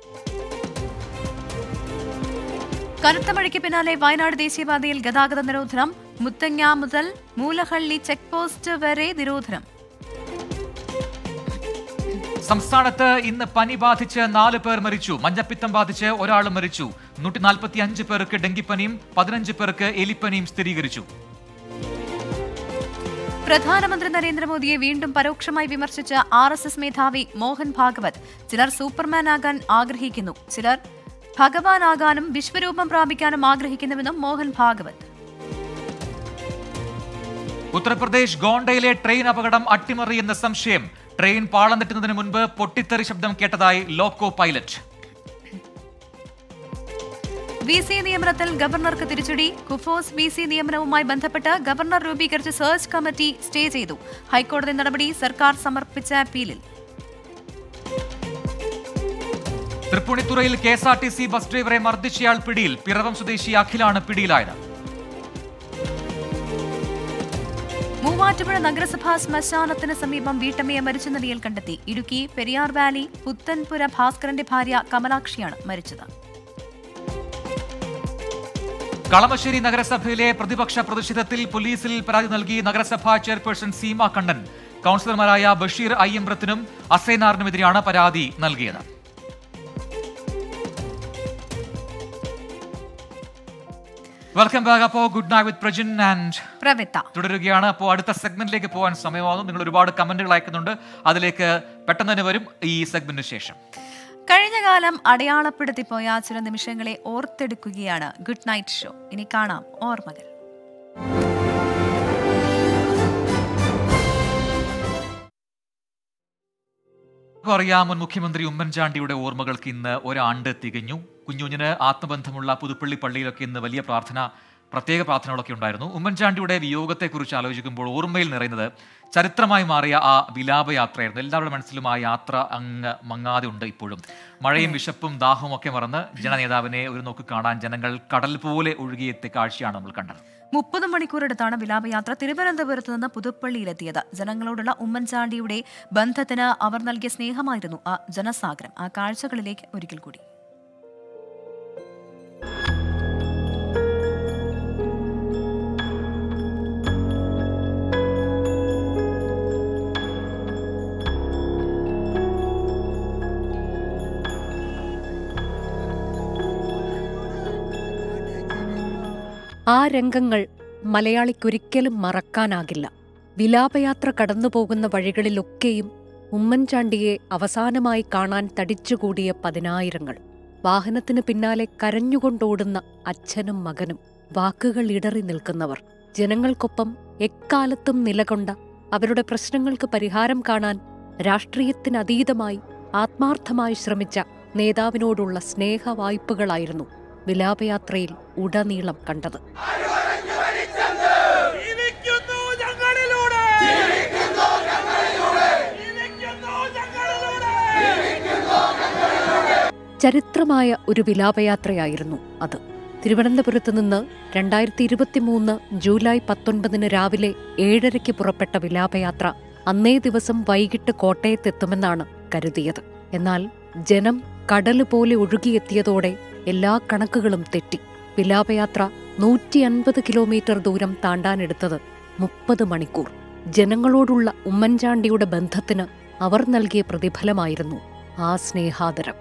കനത്ത മഴയ്ക്ക് പിന്നാലെ വയനാട് ദേശീയപാതയിൽ ഗതാഗത നിരോധനം മുത്തങ്ങ മുതൽ മൂലഹള്ളി ചെക്ക് പോസ്റ്റ് വരെ നിരോധനം സംസ്ഥാനത്ത് ഇന്ന് പനി ബാധിച്ച് നാല് പേർ മരിച്ചു മഞ്ഞപ്പിത്തം ബാധിച്ച് ഒരാൾ മരിച്ചു നൂറ്റി നാൽപ്പത്തി അഞ്ച് പേർക്ക് ഡെങ്കിപ്പനിയും പതിനഞ്ച് പേർക്ക് എലിപ്പനിയും സ്ഥിരീകരിച്ചു പ്രധാനമന്ത്രി നരേന്ദ്രമോദിയെ വീണ്ടും പരോക്ഷമായി വിമർശിച്ച ആർ എസ് എസ് മേധാവി മോഹൻ ഭാഗവത് ചിലർ സൂപ്പർമാനാകാൻ ആഗ്രഹിക്കുന്നു ചിലർ ഭഗവാനാകാനും വിശ്വരൂപം പ്രാപിക്കാനും ആഗ്രഹിക്കുന്നുവെന്നും മോഹൻ ഭാഗവത് ഉത്തർപ്രദേശ് ഗോണ്ടയിലെ ട്രെയിൻ അപകടം അട്ടിമറി എന്ന സംശയം ട്രെയിൻ പാളം തെറ്റുന്നതിന് മുൻപ് പൊട്ടിത്തെറി ശബ്ദം കേട്ടതായി ലോക്കോ പൈലറ്റ് വി സി നിയമനത്തിൽ ഗവർണർക്ക് തിരിച്ചടി കുഫോസ് വി സി നിയമനവുമായി ബന്ധപ്പെട്ട് ഗവർണർ രൂപീകരിച്ച സെർച്ച് കമ്മിറ്റി സ്റ്റേ ചെയ്തു ഹൈക്കോടതി നടപടി സർക്കാർ സമർപ്പിച്ച അപ്പീലിൽ തൃപ്പൂണിത്തുറയിൽ K S R T C bus ഡ്രൈവറെ മർദ്ദിച്ചയാൾ പിടിയിൽ പിറവം സ്വദേശി അഖിലാണ് പിടിയിലായത് മൂവാറ്റുപുഴ നഗരസഭാ ശ്മശാനത്തിന് സമീപം വീട്ടമ്മയെ മരിച്ച നിലയിൽ കണ്ടെത്തി ഇടുക്കി പെരിയാർ വാലി പുത്തൻപുര ഭാസ്കരന്റെ ഭാര്യ കമലാക്ഷിയാണ് മരിച്ചത് കളമശ്ശേരി നഗരസഭയിലെ പ്രതിപക്ഷ പ്രതിഷേധത്തിൽ പോലീസിൽ പരാതി നൽകി നഗരസഭാ ചെയർപേഴ്സൺ സീമ കണ്ണൻ കൗൺസിലർമാരായ ബഷീർ അയ്യമ്പ്രത്തിനും അസൈനാറിനുമെതിരെയാണ് പരാതി നൽകിയത് വെൽക്കം ബാക്ക് അപ്പോ good night with Prajin and Pravitha തുടരുകയാണ് അപ്പോൾ അടുത്ത സെഗ്മെന്റിലേക്ക് പോകാൻ സമയമാകുന്നു നിങ്ങൾ ഒരുപാട് കമന്റുകൾ അയക്കുന്നുണ്ട് അതിലേക്ക് പെട്ടെന്ന് തന്നെ വരും ഈ സെഗ്മെന്റിന് ശേഷം കഴിഞ്ഞ കാലം അടയാളപ്പെടുത്തിപ്പോയ ചില നിമിഷങ്ങളെ ഓർത്തെടുക്കുകയാണ് ഗുഡ് നൈറ്റ് ഷോ ഇനി കാണാം ഓർമ്മകൾ നമുക്കും അറിയാം മുൻ മുഖ്യമന്ത്രി ഉമ്മൻചാണ്ടിയുടെ ഓർമ്മകൾക്ക് ഇന്ന് ഒരാണ്ട് തികഞ്ഞു കുഞ്ഞുഞ്ഞിന് ആത്മബന്ധമുള്ള പുതുപ്പള്ളി പള്ളിയിലൊക്കെ ഇന്ന് വലിയ പ്രാർത്ഥന പ്രത്യേക പ്രാർത്ഥനകളൊക്കെ ഉണ്ടായിരുന്നു ഉമ്മൻചാണ്ടിയുടെ വിയോഗത്തെക്കുറിച്ച് ആലോചിക്കുമ്പോൾ ഓർമ്മയിൽ നിറയുന്നത് ചരിത്രമായി മാറിയ ആ വിലാപയാത്രയായിരുന്നു എല്ലാവരുടെ മനസ്സിലും ആ യാത്ര അങ്ങ് മങ്ങാതെ ഉണ്ട് ഇപ്പോഴും മഴയും വിശപ്പും ദാഹവും ഒക്കെ മറന്ന് ജനനേതാവിനെ ഒരു നോക്ക് കാണാൻ ജനങ്ങൾ കടൽ പോലെ ഒഴുകിയെത്തിയ കാഴ്ചയാണ് നമ്മൾ കണ്ടത് മുപ്പത് മണിക്കൂറെടുത്താണ് വിലാപയാത്ര തിരുവനന്തപുരത്ത് നിന്ന് പുതുപ്പള്ളിയിലെത്തിയത് ജനങ്ങളോടുള്ള ഉമ്മൻചാണ്ടിയുടെ ബന്ധത്തിന് അവർ നൽകിയ സ്നേഹമായിരുന്നു ആ ജനസാഗരം ആ കാഴ്ചകളിലേക്ക് ഒരിക്കൽ കൂടി ആ രംഗങ്ങൾ മലയാളിക്കൊരിക്കലും മറക്കാനാകില്ല വിലാപയാത്ര കടന്നുപോകുന്ന വഴികളിലൊക്കെയും ഉമ്മൻചാണ്ടിയെ അവസാനമായി കാണാൻ തടിച്ചുകൂടിയ പതിനായിരങ്ങൾ വാഹനത്തിന് പിന്നാലെ കരഞ്ഞുകൊണ്ടോടുന്ന അച്ഛനും മകനും വാക്കുകൾ ഇടറി നിൽക്കുന്നവർ ജനങ്ങൾക്കൊപ്പം എക്കാലത്തും നിലകൊണ്ട അവരുടെ പ്രശ്നങ്ങൾക്ക് പരിഹാരം കാണാൻ രാഷ്ട്രീയത്തിനതീതമായി ആത്മാർത്ഥമായി ശ്രമിച്ച നേതാവിനോടുള്ള സ്നേഹവായ്പകളായിരുന്നു വിലാപയാത്രയിൽ ഉടനീളം കണ്ടത് ചരിത്രമായ ഒരു വിലാപയാത്രയായിരുന്നു അത് തിരുവനന്തപുരത്ത് നിന്ന് രണ്ടായിരത്തി ഇരുപത്തിമൂന്ന് ജൂലൈ പത്തൊൻപതിന് രാവിലെ ഏഴരയ്ക്ക് പുറപ്പെട്ട വിലാപയാത്ര അന്നേ ദിവസം വൈകിട്ട് കോട്ടയത്തെത്തുമെന്നാണ് കരുതിയത് എന്നാൽ ജനം കടല് പോലെ ഒഴുകിയെത്തിയതോടെ എല്ലാ കണക്കുകളും തെറ്റി വിലാപയാത്ര നൂറ്റി അൻപത് കിലോമീറ്റർ ദൂരം താണ്ടാനെടുത്തത് മുപ്പത് മണിക്കൂർ ജനങ്ങളോടുള്ള ഉമ്മൻചാണ്ടിയുടെ ബന്ധത്തിന് അവർ നൽകിയ പ്രതിഫലമായിരുന്നു ആ സ്നേഹാദരം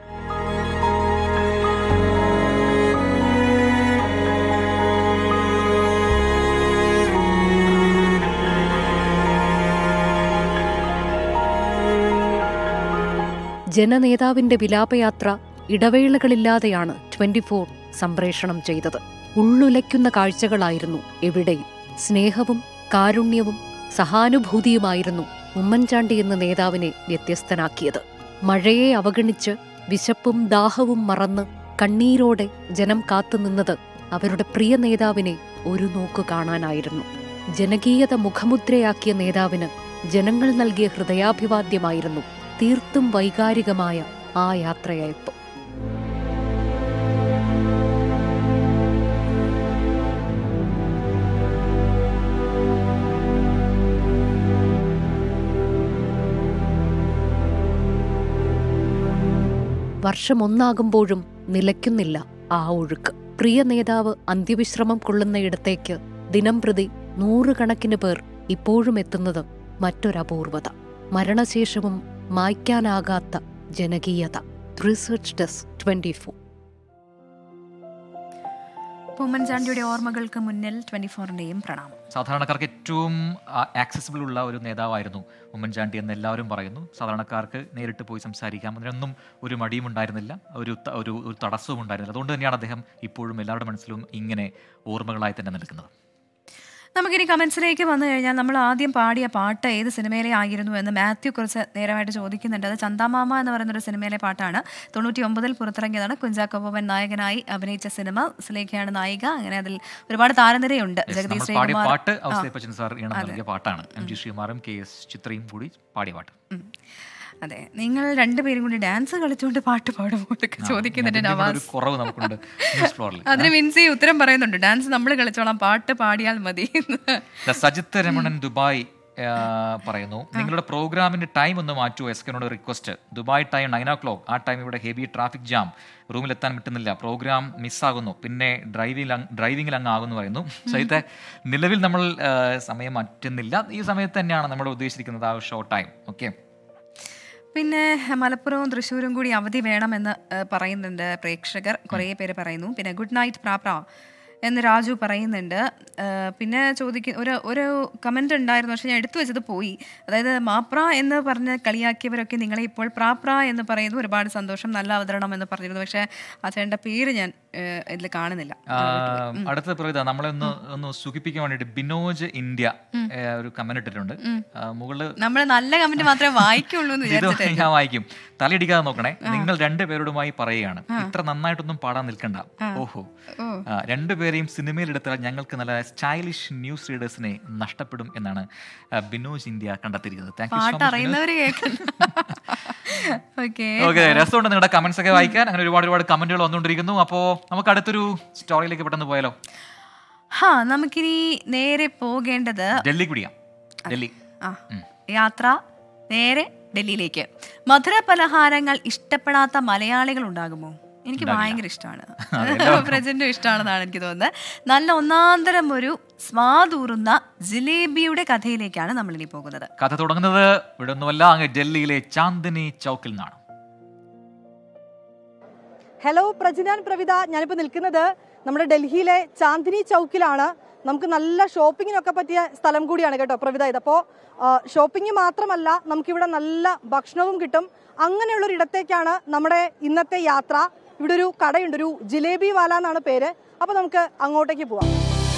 ജനനേതാവിന്റെ വിലാപയാത്ര ഇടവേളകളില്ലാതെയാണ് ട്വന്റി ഫോർ സംപ്രേഷണം ചെയ്തത് ഉള്ളുലയ്ക്കുന്ന കാഴ്ചകളായിരുന്നു എവിടെയും സ്നേഹവും കാരുണ്യവും സഹാനുഭൂതിയുമായിരുന്നു ഉമ്മൻചാണ്ടി എന്ന നേതാവിനെ വ്യത്യസ്തനാക്കിയത് മഴയെ അവഗണിച്ച് വിശപ്പും ദാഹവും മറന്ന് കണ്ണീരോടെ ജനം കാത്തുനിന്നത് അവരുടെ പ്രിയ നേതാവിനെ ഒരു നോക്ക് കാണാനായിരുന്നു ജനകീയത മുഖമുദ്രയാക്കിയ നേതാവിന് ജനങ്ങൾ നൽകിയ ഹൃദയാഭിവാദ്യമായിരുന്നു തീർത്തും വൈകാരികമായ ആ യാത്രയയപ്പ് വർഷമൊന്നാകുമ്പോഴും നിലയ്ക്കുന്നില്ല ആ ഒഴുക്ക് പ്രിയ നേതാവ് അന്ത്യവിശ്രമം കൊള്ളുന്നയിടത്തേക്ക് ദിനംപ്രതി നൂറുകണക്കിന് പേർ ഇപ്പോഴും എത്തുന്നത് മറ്റൊരപൂർവത മരണശേഷവും മായ്ക്കാനാകാത്ത ജനകീയത റിസർച്ച് ഡെസ്ക് ട്വന്റി ഫോർ ഉമ്മൻചാണ്ടിയുടെ ഓർമ്മകൾക്ക് മുന്നിൽ ട്വന്റി ഫോറിന്റെയും പ്രണാമം സാധാരണക്കാർക്ക് ഏറ്റവും ആക്സസിബിൾ ഉള്ള ഒരു നേതാവായിരുന്നു ഉമ്മൻചാണ്ടി എന്ന് എല്ലാവരും പറയുന്നു സാധാരണക്കാർക്ക് നേരിട്ട് പോയി സംസാരിക്കാം അതിനൊന്നും ഒരു മടിയും ഉണ്ടായിരുന്നില്ല ഒരു ത- ഒരു ഒരു തടസ്സവും ഉണ്ടായിരുന്നില്ല അതുകൊണ്ട് തന്നെയാണ് അദ്ദേഹം ഇപ്പോഴും എല്ലാവരുടെ മനസ്സിലും ഇങ്ങനെ ഓർമ്മകളായി തന്നെ നിൽക്കുന്നത് നമുക്കിനി കമന്റ്സിലേക്ക് വന്നു കഴിഞ്ഞാൽ നമ്മൾ ആദ്യം പാടിയ പാട്ട് ഏത് സിനിമയിലെ ആയിരുന്നു എന്ന് മാത്യു കുറച്ച് നേരമായിട്ട് ചോദിക്കുന്നുണ്ട് അത് ചന്താമാമ എന്ന് പറയുന്ന ഒരു സിനിമയിലെ പാട്ടാണ് തൊണ്ണൂറ്റി ഒമ്പതിൽ പുറത്തിറങ്ങിയതാണ് കുഞ്ചാക്കോ ബോബൻ നായകനായി അഭിനയിച്ച സിനിമ സുലേഖയാണ് നായിക അങ്ങനെ അതിൽ ഒരുപാട് താരനിരയുണ്ട് Yes, ജഗദീഷ് നമ്മൾ പാടിയ ശ്രീകുമാർ പാട്ട് ആ. ഔസേപ്പച്ചൻ സാർ ഈണം നൽകിയ പാട്ടാണ് എം ജി ശ്രീകുമാറും കെ എസ് ചിത്രയും കൂടി പാടിയ പാട്ട് ഉം. അതെ നിങ്ങൾ രണ്ടുപേരും കൂടി ഡാൻസ് കളിച്ചുകൊണ്ട് പാട്ട് പാടുമോ എന്നൊക്കെ ചോദിക്കുന്നുണ്ട് അതിന്റെ കൂടെ ഒരു നവാസ് കുറവ് നമുക്കുണ്ട് ന്യൂസ് ഫ്ലോറിൽ അതിന് മിൻസി ഉത്തരം പറയുന്നുണ്ട് ഡാൻസ് നമ്മൾ കളിച്ചോളാം പാട്ട് പാടിയാൽ മതി ദ സജിത്ത് രമണൻ ദുബായ് ആ, പറയുന്നു നിങ്ങളുടെ പ്രോഗ്രാമിന്റെ ടൈം ഒന്ന് മാറ്റുമോ എസ് കെനോട് request Dubai time nine o'clock ആ ടൈം ഇവിടെ ഹെവി ട്രാഫിക് ജാം റൂമിലെത്താൻ പറ്റുന്നില്ല പ്രോഗ്രാം മിസ്സാകുന്നു പിന്നെ ഡ്രൈവിംഗ് ഡ്രൈവിംഗിൽ അങ്ങ് ആകുന്നു പറയുന്നു സഹിത്തെ നിലവിൽ നമ്മൾ ആ, സമയം മാറ്റുന്നില്ല ഈ സമയത്ത് തന്നെയാണ് നമ്മൾ ഉദ്ദേശിച്ചിരിക്കുന്നത് ആ ഷോ ടൈം ഓക്കെ പിന്നെ മലപ്പുറവും തൃശ്ശൂരും കൂടി അവധി വേണമെന്ന് ഏഹ്, പറയുന്നുണ്ട് പ്രേക്ഷകർ കുറേ പേര് പറയുന്നു പിന്നെ ഗുഡ് നൈറ്റ് പ്രാപ്ര എന്ന് രാജു പറയുന്നുണ്ട് ഏഹ്, പിന്നെ ചോദിക്ക ഒരു ഒരു കമൻ്റ് ഉണ്ടായിരുന്നു പക്ഷെ ഞാൻ എടുത്തു വെച്ചത് പോയി അതായത് മാപ്ര എന്ന് പറഞ്ഞ് കളിയാക്കിയവരൊക്കെ നിങ്ങളെ ഇപ്പോൾ പ്രാപ്ര എന്ന് പറയുന്നു ഒരുപാട് സന്തോഷം നല്ല അവതരണം എന്ന് പറഞ്ഞിരുന്നു പക്ഷേ ആ ചേട്ടൻ്റെ പേര് ഞാൻ ഏഹ്, ഇതിൽ കാണുന്നില്ല അടുത്ത പറയുക നമ്മളെ ഒന്ന് ഒന്ന് സുഖിപ്പിക്കാൻ വേണ്ടിയിട്ട് ബിനോജ് ഇന്ത്യ ഏ, ഒരു കമന്റ് ഇട്ടിട്ടുണ്ട് ആ, മുകളില് നമ്മൾ നല്ല കമന്റ് മാത്രമേ വായിക്കുള്ളൂ എന്ന് ഇത് വിചാരിച്ചിട്ട് ഞാൻ വായിക്കും തലയിടിക്കാതെ നോക്കണേ നിങ്ങൾ രണ്ടുപേരോടുമായി പറയുകയാണ് ഇത്ര നന്നായിട്ടൊന്നും പാടാൻ നിൽക്കണ്ട ഓഹോ ആ, രണ്ടുപേരെയും സിനിമയിൽ എടുത്താൽ ഞങ്ങൾക്ക് നല്ല സ്റ്റൈലിഷ് ന്യൂസ് റീഡേഴ്സിനെ നഷ്ടപ്പെടും എന്നാണ് ആ, ബിനോജ് ഇന്ത്യ കണ്ടെത്തിയിരിക്കുന്നത് താങ്ക് യു സോ പാട്ട് മച്ച് അറിയുന്നവര് കേൾക്കണം ഓക്കെ ഓക്കെ രസമുണ്ട് നിങ്ങളുടെ കമന്റ്സ് ഒക്കെ വായിക്കാൻ അങ്ങനെ ഒരുപാട് ഒരുപാട് കമന്റുകൾ വന്നുകൊണ്ടിരിക്കുന്നു അപ്പോൾ നമുക്ക് അടുത്തൊരു സ്റ്റോറിയിലേക്ക് പെട്ടെന്ന് പോയാലോ ഹാ നമുക്കിനി നേരെ പോകേണ്ടത് ഡൽഹിക്ക് പിടിക്കാം ഡൽഹി ആ യാത്ര നേരെ ഡൽഹിയിലേക്ക് മധുര പലഹാരങ്ങൾ ഇഷ്ടപ്പെടാത്ത മലയാളികൾ ഉണ്ടാകുമോ എനിക്ക് ഭയങ്കര ഇഷ്ടമാണ് പ്രജന്റും ഇഷ്ടമാണെന്നാണ് എനിക്ക് തോന്നുന്നത് നല്ല ഒന്നാന്തരം ഒരു സ്വാദൂറുന്ന ജിലേബിയുടെ കഥയിലേക്കാണ് നമ്മൾ ഇനി പോകുന്നത് കഥ തുടങ്ങുന്നത് ഇവിടെ ഒന്നുമല്ല അങ്ങ് ഡൽഹിയിലെ ചാന്ദിനി ചൗക്കിൽ നിന്നാണ് ഹലോ പ്രജനാൻ പ്രവിത ഞാനിപ്പോൾ നിൽക്കുന്നത് നമ്മുടെ ഡൽഹിയിലെ ചാന്ദിനി ചൗക്കിലാണ് നമുക്ക് നല്ല ഷോപ്പിങ്ങിനൊക്കെ പറ്റിയ സ്ഥലം കൂടിയാണ് കേട്ടോ പ്രവിത ഇത് അപ്പോൾ ഷോപ്പിംഗ് മാത്രമല്ല നമുക്കിവിടെ നല്ല ഭക്ഷണവും കിട്ടും അങ്ങനെയുള്ളൊരു ഇടത്തേക്കാണ് നമ്മുടെ ഇന്നത്തെ യാത്ര ഇവിടെ ഒരു കടയുണ്ട് ഒരു ജിലേബി വാല എന്നാണ് പേര് അപ്പോൾ നമുക്ക് അങ്ങോട്ടേക്ക് പോവാം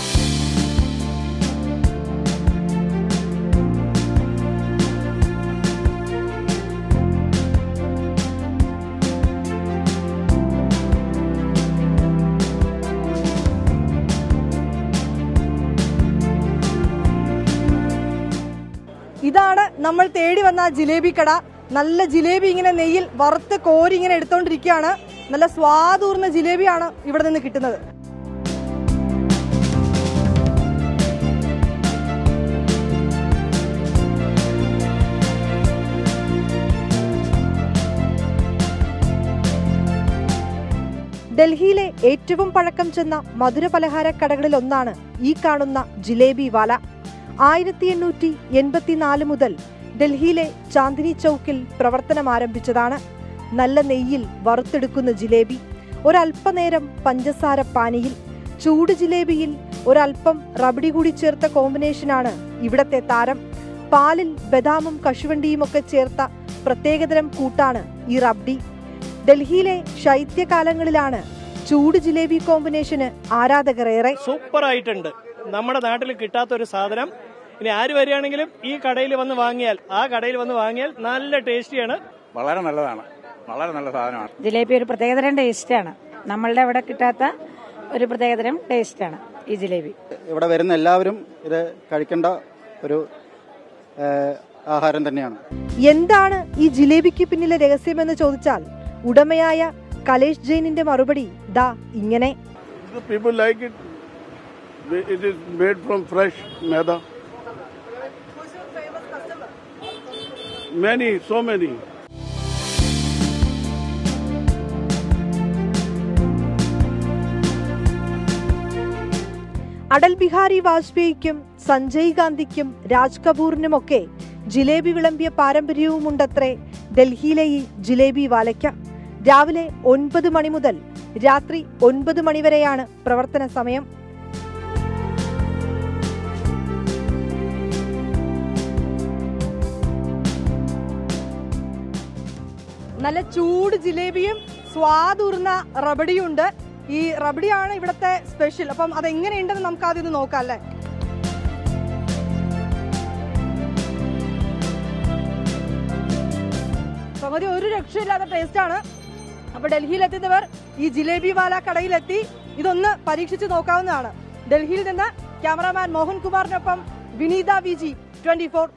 ഇതാണ് നമ്മൾ തേടി വന്ന ആ ജിലേബി കട നല്ല ജിലേബി ഇങ്ങനെ നെയ്യിൽ വറുത്ത് കോരി ഇങ്ങനെ എടുത്തോണ്ടിരിക്കുകയാണ് നല്ല സ്വാദൂർന്ന ജിലേബിയാണ് ഇവിടെ നിന്ന് കിട്ടുന്നത് ഡൽഹിയിലെ ഏറ്റവും പഴക്കം ചെന്ന മധുര പലഹാര കടകളിൽ ഒന്നാണ് ഈ കാണുന്ന ജിലേബി വാല ആയിരത്തി എണ്ണൂറ്റി എൺപത്തിനാല് മുതൽ ഡൽഹിയിലെ ചാന്ദിനി ചൗക്കിൽ പ്രവർത്തനം ആരംഭിച്ചതാണ് നല്ല നെയ്യിൽ വറുത്തെടുക്കുന്ന ജിലേബി ഒരല്പനേരം പഞ്ചസാര പാനിയിൽ ചൂട് ജിലേബിയിൽ ഒരല്പം റബഡി കൂടി ചേർത്ത കോമ്പിനേഷനാണ് ഇവിടത്തെ താരം പാലിൽ ബദാമും കശുവണ്ടിയും ഒക്കെ ചേർത്ത പ്രത്യേകതരം കൂട്ടാണ് ഈ റബ്ഡി ഡൽഹിയിലെ ശൈത്യകാലങ്ങളിലാണ് ചൂട് ജിലേബി കോമ്പിനേഷന് ആരാധകർ ഏറെ സൂപ്പർ ആയിട്ടുണ്ട് നമ്മുടെ നാട്ടിൽ കിട്ടാത്ത ഒരു സാധനം ഇനി ആര് വരികയാണെങ്കിലും ഈ കടയിൽ വന്ന് വാങ്ങിയാൽ ആ കടയിൽ വന്ന് വാങ്ങിയാൽ നല്ല ടേസ്റ്റിയാണ് വളരെ നല്ലതാണ് വളരെ നല്ല സാധനമാണ് ജിലേബി ഒരു പ്രത്യേകതരം ടേസ്റ്റാണ് നമ്മളുടെ ഇവിടെ കിട്ടാത്ത ഒരു പ്രത്യേകതരം ടേസ്റ്റാണ് ഈ ജിലേബി ഇവിടെ വരുന്ന എല്ലാവരും ഇത് കഴിക്കേണ്ട ഒരു ഏഹ്, ആഹാരം തന്നെയാണ് എന്താണ് ഈ ജിലേബിക്ക് പിന്നിലെ രഹസ്യമെന്ന് ചോദിച്ചാൽ ഉടമയായ കലേഷ് ജെയിനിന്റെ മറുപടി ദാ ഇങ്ങനെ The people like it. It is made from fresh maida. Many, so many. Atal Bihari വാജ്പേയിക്കും Sanjay ഗാന്ധിക്കും Raj കപൂറിനുമൊക്കെ jalebi വിളമ്പിയ പാരമ്പര്യവുമുണ്ടത്രേ ഡൽഹിയിലെ ഈ ജിലേബി വാലയ്ക്ക് രാവിലെ ഒൻപത് മണി മുതൽ രാത്രി ഒൻപത് മണി വരെയാണ് പ്രവർത്തന സമയം നല്ല ചൂട് ജിലേബിയും സ്വാദൂർന്ന റബഡിയും ഉണ്ട് ഈ റബഡിയാണ് ഇവിടുത്തെ സ്പെഷ്യൽ അപ്പം അതെങ്ങനെയുണ്ടെന്ന് നമുക്ക് ആദ്യം ഒന്ന് നോക്കാം അല്ലേ സംഗതി ഒരു രക്ഷയില്ലാത്ത ടേസ്റ്റ് ആണ് അപ്പൊ ഡൽഹിയിലെത്തുന്നവർ ഈ ജിലേബി വാല കടയിലെത്തി ഇതൊന്ന് പരീക്ഷിച്ച് നോക്കാവുന്നതാണ് ഡൽഹിയിൽ നിന്ന് ക്യാമറാമാൻ മോഹൻകുമാറിനൊപ്പം Vineetha V G twenty four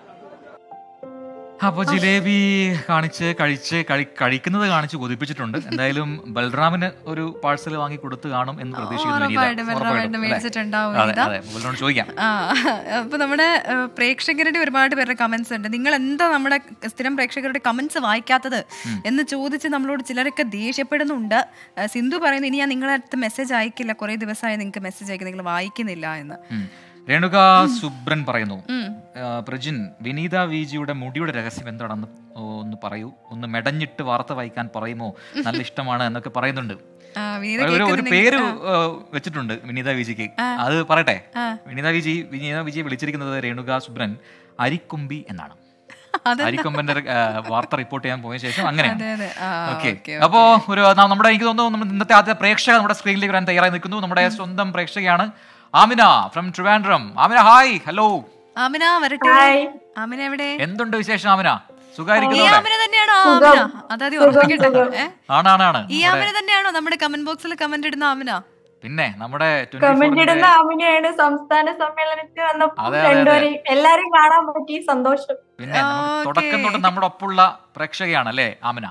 അപ്പൊ ജിലേബി കാണിച്ച് കഴിച്ച് കഴി- കഴിക്കുന്നത് കാണിച്ച് കൊതിപ്പിച്ചിട്ടുണ്ട് എന്തായാലും ബൽറാമിന് ഒരു പാഴ്സൽ വാങ്ങി കൊടുത്ത് കാണും എന്ന് പ്രതീക്ഷിക്കുന്നു വിനീത. ഉറപ്പായിട്ടും ബൽറാം ഉറപ്പായിട്ടും, ഏട്ടന് അല്ലേ? മേടിച്ചിട്ടുണ്ടാവും അതെ വിനീത. അതെ ബൽറാമിനോട് ചോദിക്കാം ആ അപ്പൊ നമ്മുടെ ഏഹ്, പ്രേക്ഷകരുടെ ഒരുപാട് പേരുടെ കമന്റ്സ് ഉണ്ട് നിങ്ങൾ എന്താ നമ്മുടെ സ്ഥിരം പ്രേക്ഷകരുടെ കമന്റ്സ് വായിക്കാത്തത് എന്ന് ചോദിച്ച് നമ്മളോട് ചിലരൊക്കെ ദേഷ്യപ്പെടുന്നുണ്ട് ഏഹ്, സിന്ധു പറയുന്നു ഇനി ഞാൻ നിങ്ങളെ അടുത്ത് മെസ്സേജ് അയക്കില്ല കുറെ ദിവസമായി നിങ്ങൾക്ക് മെസ്സേജ് അയക്കുന്നത് നിങ്ങൾ വായിക്കുന്നില്ല എന്ന് ഉം. രേണുക സുബ്രൻ പറയുന്നു ഉം. ആ, പ്രജിൻ വിനീത വിജിയുടെ മുടിയുടെ രഹസ്യം എന്താണെന്ന് ഒന്ന് പറയൂ ഒന്ന് മെടഞ്ഞിട്ട് വാർത്ത വായിക്കാൻ പറയുമോ നല്ല ഇഷ്ടമാണ് എന്നൊക്കെ പറയുന്നുണ്ട് ആ, വിനീത ഒരു ഒരു കേൾക്കുന്നുണ്ടെങ്കിൽ- പേര് ആ. ആ, വെച്ചിട്ടുണ്ട് വിനീത വിജിക്ക് ആ. അത് പറയട്ടെ ആ. വിനീത വിജി വിനീത വിജിയെ വിളിച്ചിരിക്കുന്നത് രേണുക സുബ്രൻ അരിക്കൊമ്പി എന്നാണ് അതെന്താ? അരിക്കൊമ്പന്റെ ആ, വാർത്ത റിപ്പോർട്ട് ചെയ്യാൻ പോയ ശേഷം അങ്ങനെ അതെ അതെ ആ, ഓക്കെ ഓക്കേ, അപ്പോ ഒരു ന- നമ്മുടെ എനിക്ക് തോന്നുന്നു നമ്മുടെ ഇന്നത്തെ ആദ്യത്തെ പ്രേക്ഷക നമ്മുടെ സ്ക്രീനിലേക്ക് വരാൻ തയ്യാറായി നിൽക്കുന്നു നമ്മുടെ സ്വന്തം പ്രേക്ഷകയാണ് Amina from Trivandrum Amina hi hello Amina വരട്ടെ ആമിന എവിടെ എന്തുണ്ട് വിശേഷം ആമിന ഈ സുഖായിരിക്കുന്നു ആമിന തന്നെയാണോ ആ ആമിന അതാദ്യം ഉറപ്പിക്കട്ടെ ഏ? ആണാണാണ് ഈ ആമിന തന്നെയാണോ നമ്മുടെ കമന്റ് ബോക്സിൽ കമന്റ് ഇടുന്ന ആമിന പിന്നെ നമ്മുടെ കമന്റ് 24 ഇടുന്ന ന്റെ- അഭിനയാണ് സംസ്ഥാന സമ്മേളനത്തിൽ വന്നപ്പോൾ അതെ, അതെ, അതെ. രണ്ടുപേരെയും എല്ലാരെയും കാണാൻ പറ്റി സന്തോഷം പിന്നെ നമുക്ക് തുടക്കം തൊട്ട് നമ്മുടെ ഒപ്പമുള്ള പ്രേക്ഷകയാണ് അല്ലേ ആമിന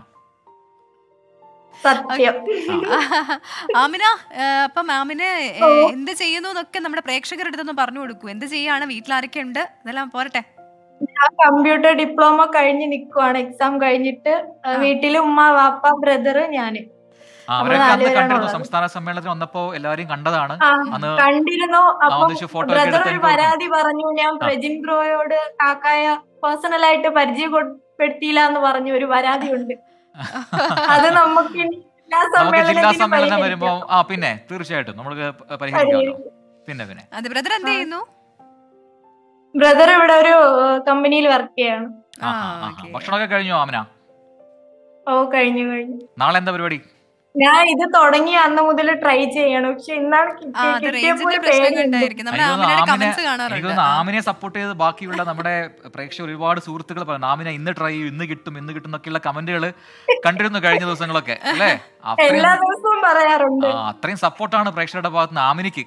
സത്യം ആമിന ഏ, അപ്പം ആമിന ഏ, എന്ത് ചെയ്യുന്നു എന്നൊക്കെ നമ്മുടെ പ്രേക്ഷകരുടെ അടുത്തൊന്ന് പറഞ്ഞു കൊടുക്കൂ എന്ത് ചെയ്യാണ് വീട്ടിലാരൊക്കെ ഉണ്ട് ഇതെല്ലാം പോരട്ടെ ഞാൻ കമ്പ്യൂട്ടർ ഡിപ്ലോമ കഴിഞ്ഞ് നിക്കുവാണ് എക്സാം കഴിഞ്ഞിട്ട് ആ, വീട്ടില് ഉമ്മ വാപ്പ ബ്രദർ ഞാന് ആ, അവരൊക്കെ അന്ന് നാലുപേരാണ് കണ്ടിരുന്നു ഉള്ളത്. സംസ്ഥാന സമ്മേളനത്തിൽ വന്നപ്പോ എല്ലാവരെയും കണ്ടതാണ് ആ, അന്ന് കണ്ടിരുന്നു ആ, അപ്പൊ ഒന്നിച്ച് photo ഒക്കെ ബ്രദർ എടുത്ത് ഒരു എനിക്ക് ഓർമ്മ- പരാതി പറഞ്ഞു ഞാൻ ആ. പ്രജിൻ ബ്രോയോട് കാക്കായ പേഴ്സണൽ ആയിട്ട് പരിചയപ്പെടുത്തിയില്ല എന്ന് പറഞ്ഞു ഒരു പരാതിയുണ്ട് അത് നമുക്ക് ഇനി എല്ലാ നമുക്ക് ജില്ലാ സമ്മേളനത്തിലും സമ്മേളനം വരുമ്പോ പരിഹരിക്കാം. ആ പിന്നെ തീർച്ചയായിട്ടും നമുക്ക് പ- പരിഹരിക്കാമല്ലോ പിന്നെ പിന്നെ അതെ ബ്രദർ എന്ത് ചെയ്യുന്നു ബ്രദർ ഇവിടെ ഒരു കമ്പനിയിൽ വർക്ക് ചെയ്യാണ് ആ, ആ, ആ, ആ. ഭക്ഷണമൊക്കെ കഴിഞ്ഞോ ആമിന ഓ കഴിഞ്ഞു കഴിഞ്ഞു നാളെ എന്താ പരിപാടി ഞാൻ ഇത് തുടങ്ങി അന്ന് മുതൽ ട്രൈ ചെയ്യണം പക്ഷെ ഇന്നാണ് ആ, കിട്ടിയ- അത് കിട്ടിയപ്പോൾ റേഞ്ചിന്റെ ഒരു പ്രശ്നം പേടിയുണ്ട്. ഉണ്ടായിരിക്കും നമ്മുടെ എനിക്ക് തോന്നുന്നു ആമിനയുടെ ആമിനെ- കമന്റ്സ് എനിക്ക് കാണാറുണ്ട് തോന്നുന്നു ആമിനെ സപ്പോർട്ട് ചെയ്ത് ബാക്കിയുള്ള നമ്മുടെ പ്രേക്ഷകർ ഒരുപാട് സുഹൃത്തുക്കൾ പറഞ്ഞു ആമിന ഇന്ന് ട്രൈ ചെയ്യും ഇന്ന് കിട്ടും ഇന്ന് കിട്ടും എന്നൊക്കെയുള്ള കമന്റുകൾ കണ്ടിരുന്നു കഴിഞ്ഞ ദിവസങ്ങളൊക്കെ അല്ലേ അത്രയും എല്ലാ ദിവസവും പറയാറുണ്ട് ആ, അത്രയും സപ്പോർട്ടാണ് പ്രേക്ഷകരുടെ ഭാഗത്ത് നിന്ന് ആമിനിക്ക്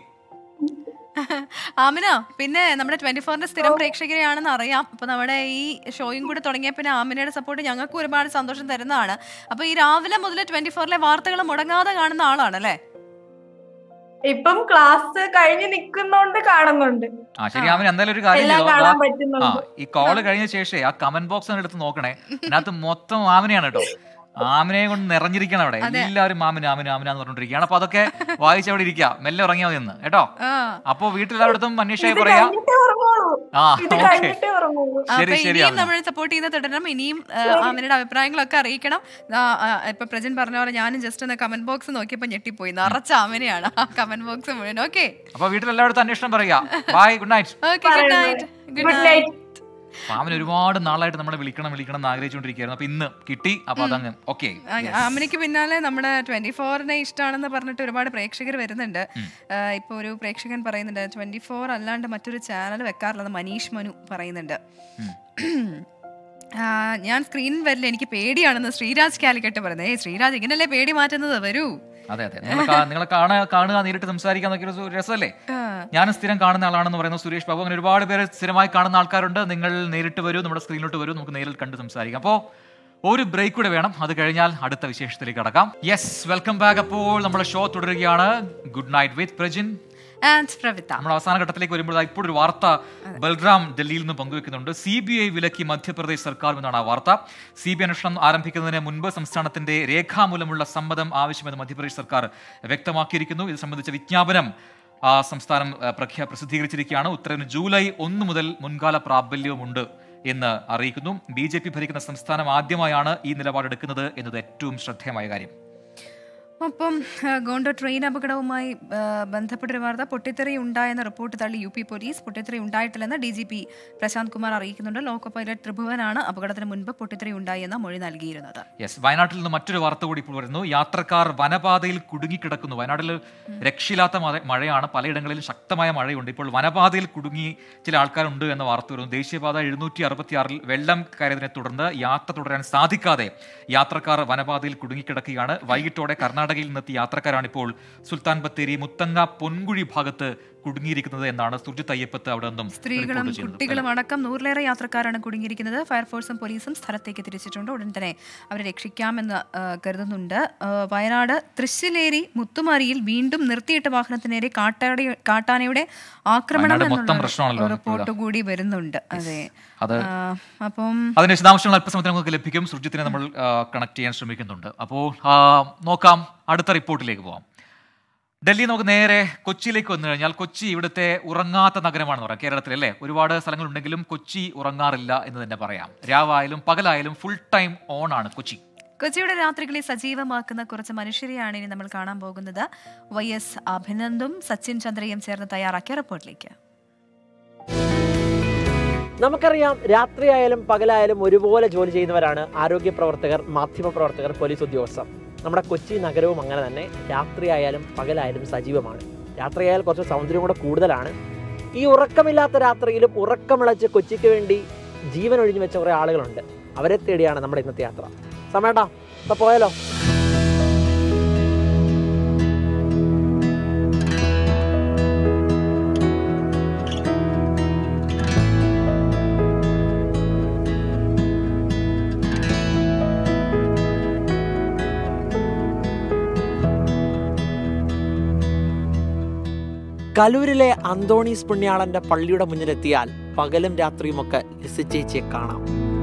ആമിന പിന്നെ നമ്മുടെ ട്വന്റി ഫോറിന്റെ സ്ഥിരം പ്രേക്ഷകരെയാണെന്ന് അറിയാം അപ്പൊ നമ്മുടെ ഈ ഷോയും കൂടെ തുടങ്ങിയ പിന്നെ ആമിനയുടെ സപ്പോർട്ട് ഞങ്ങൾക്ക് ഒരുപാട് സന്തോഷം തരുന്നതാണ് അപ്പൊ ഈ രാവിലെ മുതൽ ട്വന്റി ഫോറിലെ വാർത്തകൾ മുടങ്ങാതെ കാണുന്ന ആളാണ് അല്ലേ ഇപ്പം ക്ലാസ് കഴിഞ്ഞ് നിക്കുന്നോണ്ട് കാണുന്നുണ്ട് ആ ശരി ആമിന എന്തായാലും ഒരു കാര്യം എല്ലാം ചെയ്തോ കാണാൻ ദാ- ആ പറ്റുന്നുണ്ട് ഈ കോള് കഴിഞ്ഞ ശേഷം ആ കമന്റ് ബോക്സ് ഒന്ന് എടുത്ത് നോക്കണേ അതിനകത്ത് മൊത്തം ആമിനയാണ് കേട്ടോ ആമിനയെ കൊണ്ട് നിറഞ്ഞിരിക്കണം അവിടെ അതെ. എല്ലാവരും ആമിന ആമിന ആമിന എന്ന് പറഞ്ഞോണ്ടിരിക്കുകയാണ് അപ്പൊ അതൊക്കെ വായിച്ച് അവിടെ ഇരിക്കുക മെല്ലെ ഉറങ്ങിയാൽ മതി എന്ന് കേട്ടോ ആ അപ്പൊ വീട്ടിലെല്ലായിടത്തും അന്വേഷണമായി ഇത് പറയാ കഴിഞ്ഞിട്ടേ ഉറങ്ങുള്ളൂ ആ ഇത് ഓക്കെ കഴിഞ്ഞിട്ടേ ഉറങ്ങുള്ളൂ ശരി അപ്പൊ ശരി ഇനിയും ആമിന നമ്മൾ സപ്പോർട്ട് ചെയ്ത് തുടരണം ഇനിയും ആ, ആമിനയുടെ അഭിപ്രായങ്ങളൊക്കെ അറിയിക്കണം ആ, ആ, ഇപ്പൊ പ്രജൻ പറഞ്ഞ പോലെ ഞാനും ജസ്റ്റ് ഒന്ന് കമന്റ് ബോക്സ് നോക്കിയപ്പോ ഞെട്ടിപ്പോയി നിറച്ച ആമിനയാണ് ആ കമന്റ് ബോക്സ് മുഴുവൻ ഓക്കെ അപ്പൊ വീട്ടിലെല്ലായിടത്തും അന്വേഷണം പറയാ bye good night okay good night good good night night മാമൻ ഒരുപാട് നാളായിട്ട് നമ്മളെ വിളിക്കണം വിളിക്കണം എന്ന് ആഗ്രഹിച്ചുകൊണ്ടിരിക്കുകയായിരുന്നു അപ്പൊ ഇന്ന് കിട്ടി അപ്പൊ അതങ്ങ് ഓക്കെ ആമിനിക്ക് പിന്നാലെ നമ്മുടെ ട്വന്റി ഫോറിനെ ഇഷ്ടമാണെന്ന് പറഞ്ഞിട്ട് ഒരുപാട് പ്രേക്ഷകർ വരുന്നുണ്ട് ആ, ഇപ്പൊ ഒരു പ്രേക്ഷകൻ പറയുന്നുണ്ട് ട്വന്റി ഫോർ അല്ലാണ്ട് മറ്റൊരു ചാനൽ വെക്കാറില്ലെന്ന് മനീഷ് മനു പറയുന്നുണ്ട് ആ, ഞാൻ സ്ക്രീനിൽ വരില്ല എനിക്ക് പേടിയാണെന്ന് ശ്രീരാജ് കാലിക്കട്ട് പറയുന്നത് ഏയ് ശ്രീരാജ് ഇങ്ങനല്ലേ പേടി മാറ്റുന്നത് വരൂ അതെ അതെ നിങ്ങളെ കാ- നിങ്ങളെ കാണുക കാണുക നേരിട്ട് സംസാരിക്കാൻ നോക്കിയ ഒരു രസമല്ലേ ആ. ഞാൻ സ്ഥിരം കാണുന്ന ആളാണെന്ന് പറയുന്ന സുരേഷ് ബാബു അങ്ങനെ ഒരുപാട് പേര് സ്ഥിരമായി കാണുന്ന ആൾക്കാരുണ്ട് നിങ്ങൾ നേരിട്ട് വരൂ നമ്മുടെ സ്ക്രീനിലോട്ട് വരൂ നമുക്ക് നേരിൽ കണ്ട് സംസാരിക്കാം അപ്പോൾ ഒരു ബ്രേക്ക് കൂടെ വേണം അത് കഴിഞ്ഞാൽ അടുത്ത വിശേഷത്തിലേക്ക് കടക്കാം യെസ് വെൽക്കം ബാക്ക് അപ്പോൾ നമ്മുടെ ഷോ തുടരുകയാണ് good night with Prajin and Pravitha നമ്മൾ അവസാന ഘട്ടത്തിലേക്ക് വരുമ്പോൾ ഇപ്പോൾ ഒരു വാർത്ത ബൽറാം ഡൽഹിയിൽ നിന്ന് പങ്കുവെക്കുന്നുണ്ട് സി ബി ഐ വിലക്കി മധ്യപ്രദേശ് സർക്കാർ എന്നാണ് ആ വാർത്ത സി ബി അന്വേഷണം ആരംഭിക്കുന്നതിന് മുൻപ് സംസ്ഥാനത്തിന്റെ രേഖാമൂലമുള്ള സമ്മതം ആവശ്യമെന്ന് മധ്യപ്രദേശ് സർക്കാർ വ്യക്തമാക്കിയിരിക്കുന്നു ഇത് സംബന്ധിച്ച വിജ്ഞാപനം ആ സംസ്ഥാനം ആ, പ്രഖ്യാ പ്രസിദ്ധീകരിച്ചിരിക്കുകയാണ് ഉത്തരവിന് ജൂലൈ ഒന്ന് മുതൽ മുൻകാല പ്രാബല്യവുമുണ്ട് എന്ന് അറിയിക്കുന്നു ബി ജെ പി ഭരിക്കുന്ന സംസ്ഥാനം ആദ്യമായാണ് ഈ നിലപാടെടുക്കുന്നത് എന്നത് ഏറ്റവും ശ്രദ്ധേയമായ കാര്യം ഒപ്പം ആ, ഗോണ്ട ട്രെയിൻ അപകടവുമായി ആ, ബന്ധപ്പെട്ടൊരു വാർത്ത പൊട്ടിത്തെറി ഉണ്ടായെന്ന റിപ്പോർട്ട് തള്ളി യു പി പോലീസ് പൊട്ടിത്തെറി ഉണ്ടായിട്ടില്ലെന്ന് D G P Prashant Kumar അറിയിക്കുന്നുണ്ട് ലോക്കോ പൈലറ്റ് ത്രിഭുവനാണ് അപകടത്തിന് മുൻപ് പൊട്ടിത്തെറി ഉണ്ടായെന്ന മൊഴി നൽകിയിരുന്നത് യെസ് വയനാട്ടിൽ നിന്ന് മറ്റൊരു വാർത്ത കൂടി ഇപ്പോൾ വരുന്നു യാത്രക്കാർ വനപാതയിൽ കുടുങ്ങിക്കിടക്കുന്നു വയനാട്ടിൽ രക്ഷയില്ലാത്ത മഴ- മഴയാണ് പലയിടങ്ങളിലും ശക്തമായ മഴയുണ്ട് ഇപ്പോൾ വനപാതയിൽ കുടുങ്ങി ചില ആൾക്കാരുണ്ട് എന്ന വാർത്ത വരുന്നു ദേശീയപാത എഴുന്നൂറ്റി അറുപത്തിയാറിൽ വെള്ളം കയറിയതിനെ തുടർന്ന് യാത്ര തുടരാൻ സാധിക്കാതെ യാത്രക്കാർ വനപാതയിൽ കുടുങ്ങിക്കിടക്കുകയാണ് വൈകിട്ടോടെ കർണാടകയിൽ നിന്നെത്തിയ യാത്രക്കാരാണ് ഇപ്പോൾ സുൽത്താൻ ബത്തേരി മുത്തങ്ങ പൊൻകുഴി ഭാഗത്ത് കുടുങ്ങിയിരിക്കുന്നത് എന്നാണ് സുർജിത് അയ്യപ്പത്ത് അവിടെ നിന്നും സ്ത്രീകളും റിപ്പോർട്ട് ചെയ്യുന്നത്. കുട്ടികളും അടക്കം നൂറിലേറെ യാത്രക്കാരാണ് കുടുങ്ങിയിരിക്കുന്നത് ഫയർഫോഴ്സും പോലീസും സ്ഥലത്തേക്ക് തിരിച്ചിട്ടുണ്ട് ഉടൻ തന്നെ അവരെ രക്ഷിക്കാമെന്ന് ആ, കരുതുന്നുണ്ട് ആ, വയനാട് തൃശ്ശിലേരി മുത്തുമാരിയിൽ വീണ്ടും നിർത്തിയിട്ട വാഹനത്തിനേരെ കാട്ടാടി കാട്ടാനയുടെ ആക്രമണം വയനാട് മൊത്തം എന്നുള്ള പ്രശ്നമാണല്ലോ റിപ്പോർട്ട് കൂടി വരുന്നുണ്ട് അതെ അത് ആ, അപ്പം അതിന് വിശദാംശങ്ങൾ അല്പസമയത്ത് നമുക്ക് ലഭിക്കും സുർജിത്തിനെ നമ്മൾ കണക്ട് ചെയ്യാൻ ശ്രമിക്കുന്നുണ്ട് അപ്പോൾ ആ, നോക്കാം അടുത്ത റിപ്പോർട്ടിലേക്ക് പോവാം ഡൽഹി നമുക്ക് നേരെ കൊച്ചിയിലേക്ക് വന്നു കഴിഞ്ഞാൽ കൊച്ചി ഇവിടുത്തെ ഉറങ്ങാത്ത നഗരമാണെന്ന് പറയാം കേരളത്തിൽ അല്ലേ ഒരുപാട് സ്ഥലങ്ങളുണ്ടെങ്കിലും കൊച്ചി ഉറങ്ങാറില്ല എന്ന് തന്നെ പറയാം രാവായാലും പകലായാലും ഫുൾ ടൈം ഓൺ ആണ് കൊച്ചി കൊച്ചിയുടെ രാത്രികളെ സജീവമാക്കുന്ന കുറച്ച് മനുഷ്യരെയാണ് ഇനി നമ്മൾ കാണാൻ പോകുന്നത് വൈ എസ് അഭിനന്ദും സച്ചിൻ ചന്ദ്രയും ചേർന്ന് തയ്യാറാക്കിയ റിപ്പോർട്ടിലേക്ക് നമുക്കറിയാം രാത്രിയായാലും പകലായാലും ഒരുപോലെ ജോലി ചെയ്യുന്നവരാണ് ആരോഗ്യ പ്രവർത്തകർ മാധ്യമ പ്രവർത്തകർ പോലീസ് ഉദ്യോഗസ്ഥർ നമ്മുടെ കൊച്ചി നഗരവും അങ്ങനെ തന്നെ രാത്രിയായാലും പകലായാലും സജീവമാണ് രാത്രിയായാൽ കുറച്ച് സൗന്ദര്യം കൂടെ കൂടുതലാണ് ഈ ഉറക്കമില്ലാത്ത രാത്രിയിലും ഉറക്കമിളച്ച് കൊച്ചിക്ക് വേണ്ടി ജീവൻ ഒഴിഞ്ഞു വെച്ച കുറേ ആളുകളുണ്ട് അവരെ തേടിയാണ് നമ്മുടെ ഇന്നത്തെ യാത്ര സമേട്ടാ അപ്പൊ പോയാലോ കലൂരിലെ അന്തോണീസ് പുണ്യാളന്റെ പള്ളിയുടെ മുന്നിലെത്തിയാൽ പകലും രാത്രിയുമൊക്കെ ലിസി ചേച്ചിയെ കാണാം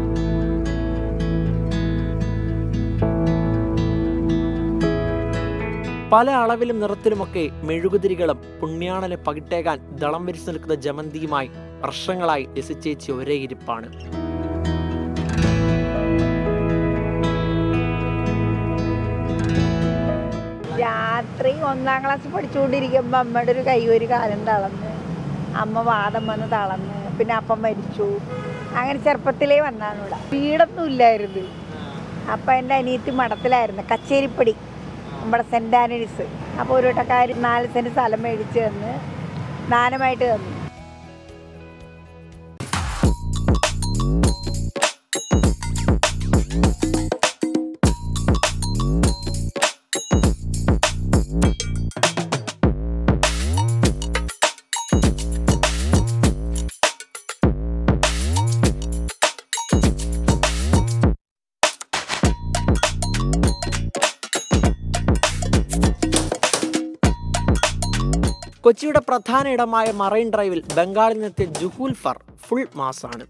പല അളവിലും നിറത്തിലുമൊക്കെ മെഴുകുതിരികളും പുണ്യാളനെ പകിട്ടേകാൻ ദളം വിരിച്ചു നിൽക്കുന്ന ജമന്തിയുമായി വർഷങ്ങളായി ലിസി ചേച്ചി ഒരേ ഇരിപ്പാണ് രാത്രി ഒന്നാം ക്ലാസ് പഠിച്ചുകൊണ്ടിരിക്കുമ്പോൾ അമ്മയുടെ ഒരു കൈ ഒരു കാലം തളർന്ന് അമ്മ വാദം വന്ന് തളർന്ന് പിന്നെ അപ്പം മരിച്ചു അങ്ങനെ ചെറുപ്പത്തിലേ വന്നാണ് ഇവിടെ വീടൊന്നും ഇല്ലായിരുന്നു അപ്പം എൻ്റെ അനിയത്തി മഠത്തിലായിരുന്നു കച്ചേരിപ്പടി നമ്മുടെ സെൻറ് ആൻ്റണീസ് അപ്പോൾ ഒരു വട്ടക്കാർ നാല് സെൻറ്റ് സ്ഥലം മേടിച്ച് തന്ന് ദാനമായിട്ട് തന്നു കൊച്ചിയുടെ പ്രധാന ഇടമായ മറൈൻ ഡ്രൈവിൽ ബംഗാളിൽ നിന്നെത്തിയ ജുഹൂൽ ഫർ ഫുൾ മാസാണ്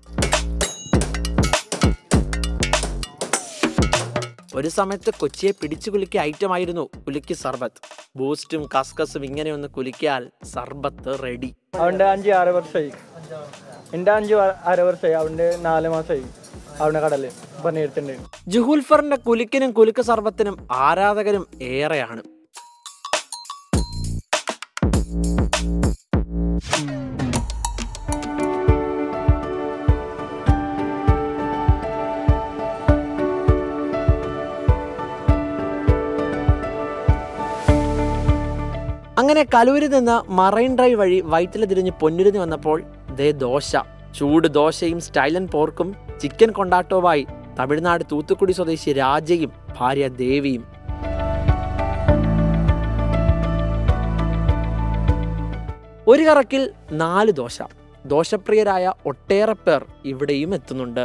ഒരു സമയത്ത് കൊച്ചിയെ പിടിച്ചു കുലുക്കിയ ഐറ്റമായിരുന്നു കുലുക്കി സർബത്ത് ബൂസ്റ്റും കസ്കസും ഇങ്ങനെ ഒന്ന് കുലുക്കിയാൽ സർബത്ത് റെഡി അവൻ്റെ അഞ്ച് ആറ് വർഷമായി എൻ്റെ അഞ്ച് ആറ് വർഷമായി അവൻ്റെ നാല് മാസമായി അവൻ്റെ കടല് പണിയെടുത്തിട്ടുണ്ട് ജുഹൂൽ ഫറിന്റെ കുലുക്കിനും കുലുക്ക് സർബത്തിനും ആരാധകരും ഏറെയാണ് അങ്ങനെ കലൂരിൽ നിന്ന് മറൈൻ ഡ്രൈവ് വഴി വയറ്റിൽ തിരിഞ്ഞ് പൊന്നുരിഞ്ഞ് വന്നപ്പോൾ ദേ ദോശ ചൂട് ദോശയും സ്റ്റൈലൻ പോർക്കും ചിക്കൻ കൊണ്ടാട്ടവുമായി തമിഴ്നാട് തൂത്തുക്കുടി സ്വദേശി രാജയും ഭാര്യ ദേവിയും ഒരു കറക്കിൽ നാല് ദോശ ദോശപ്രിയരായ ഒട്ടേറെ പേർ ഇവിടെയും എത്തുന്നുണ്ട്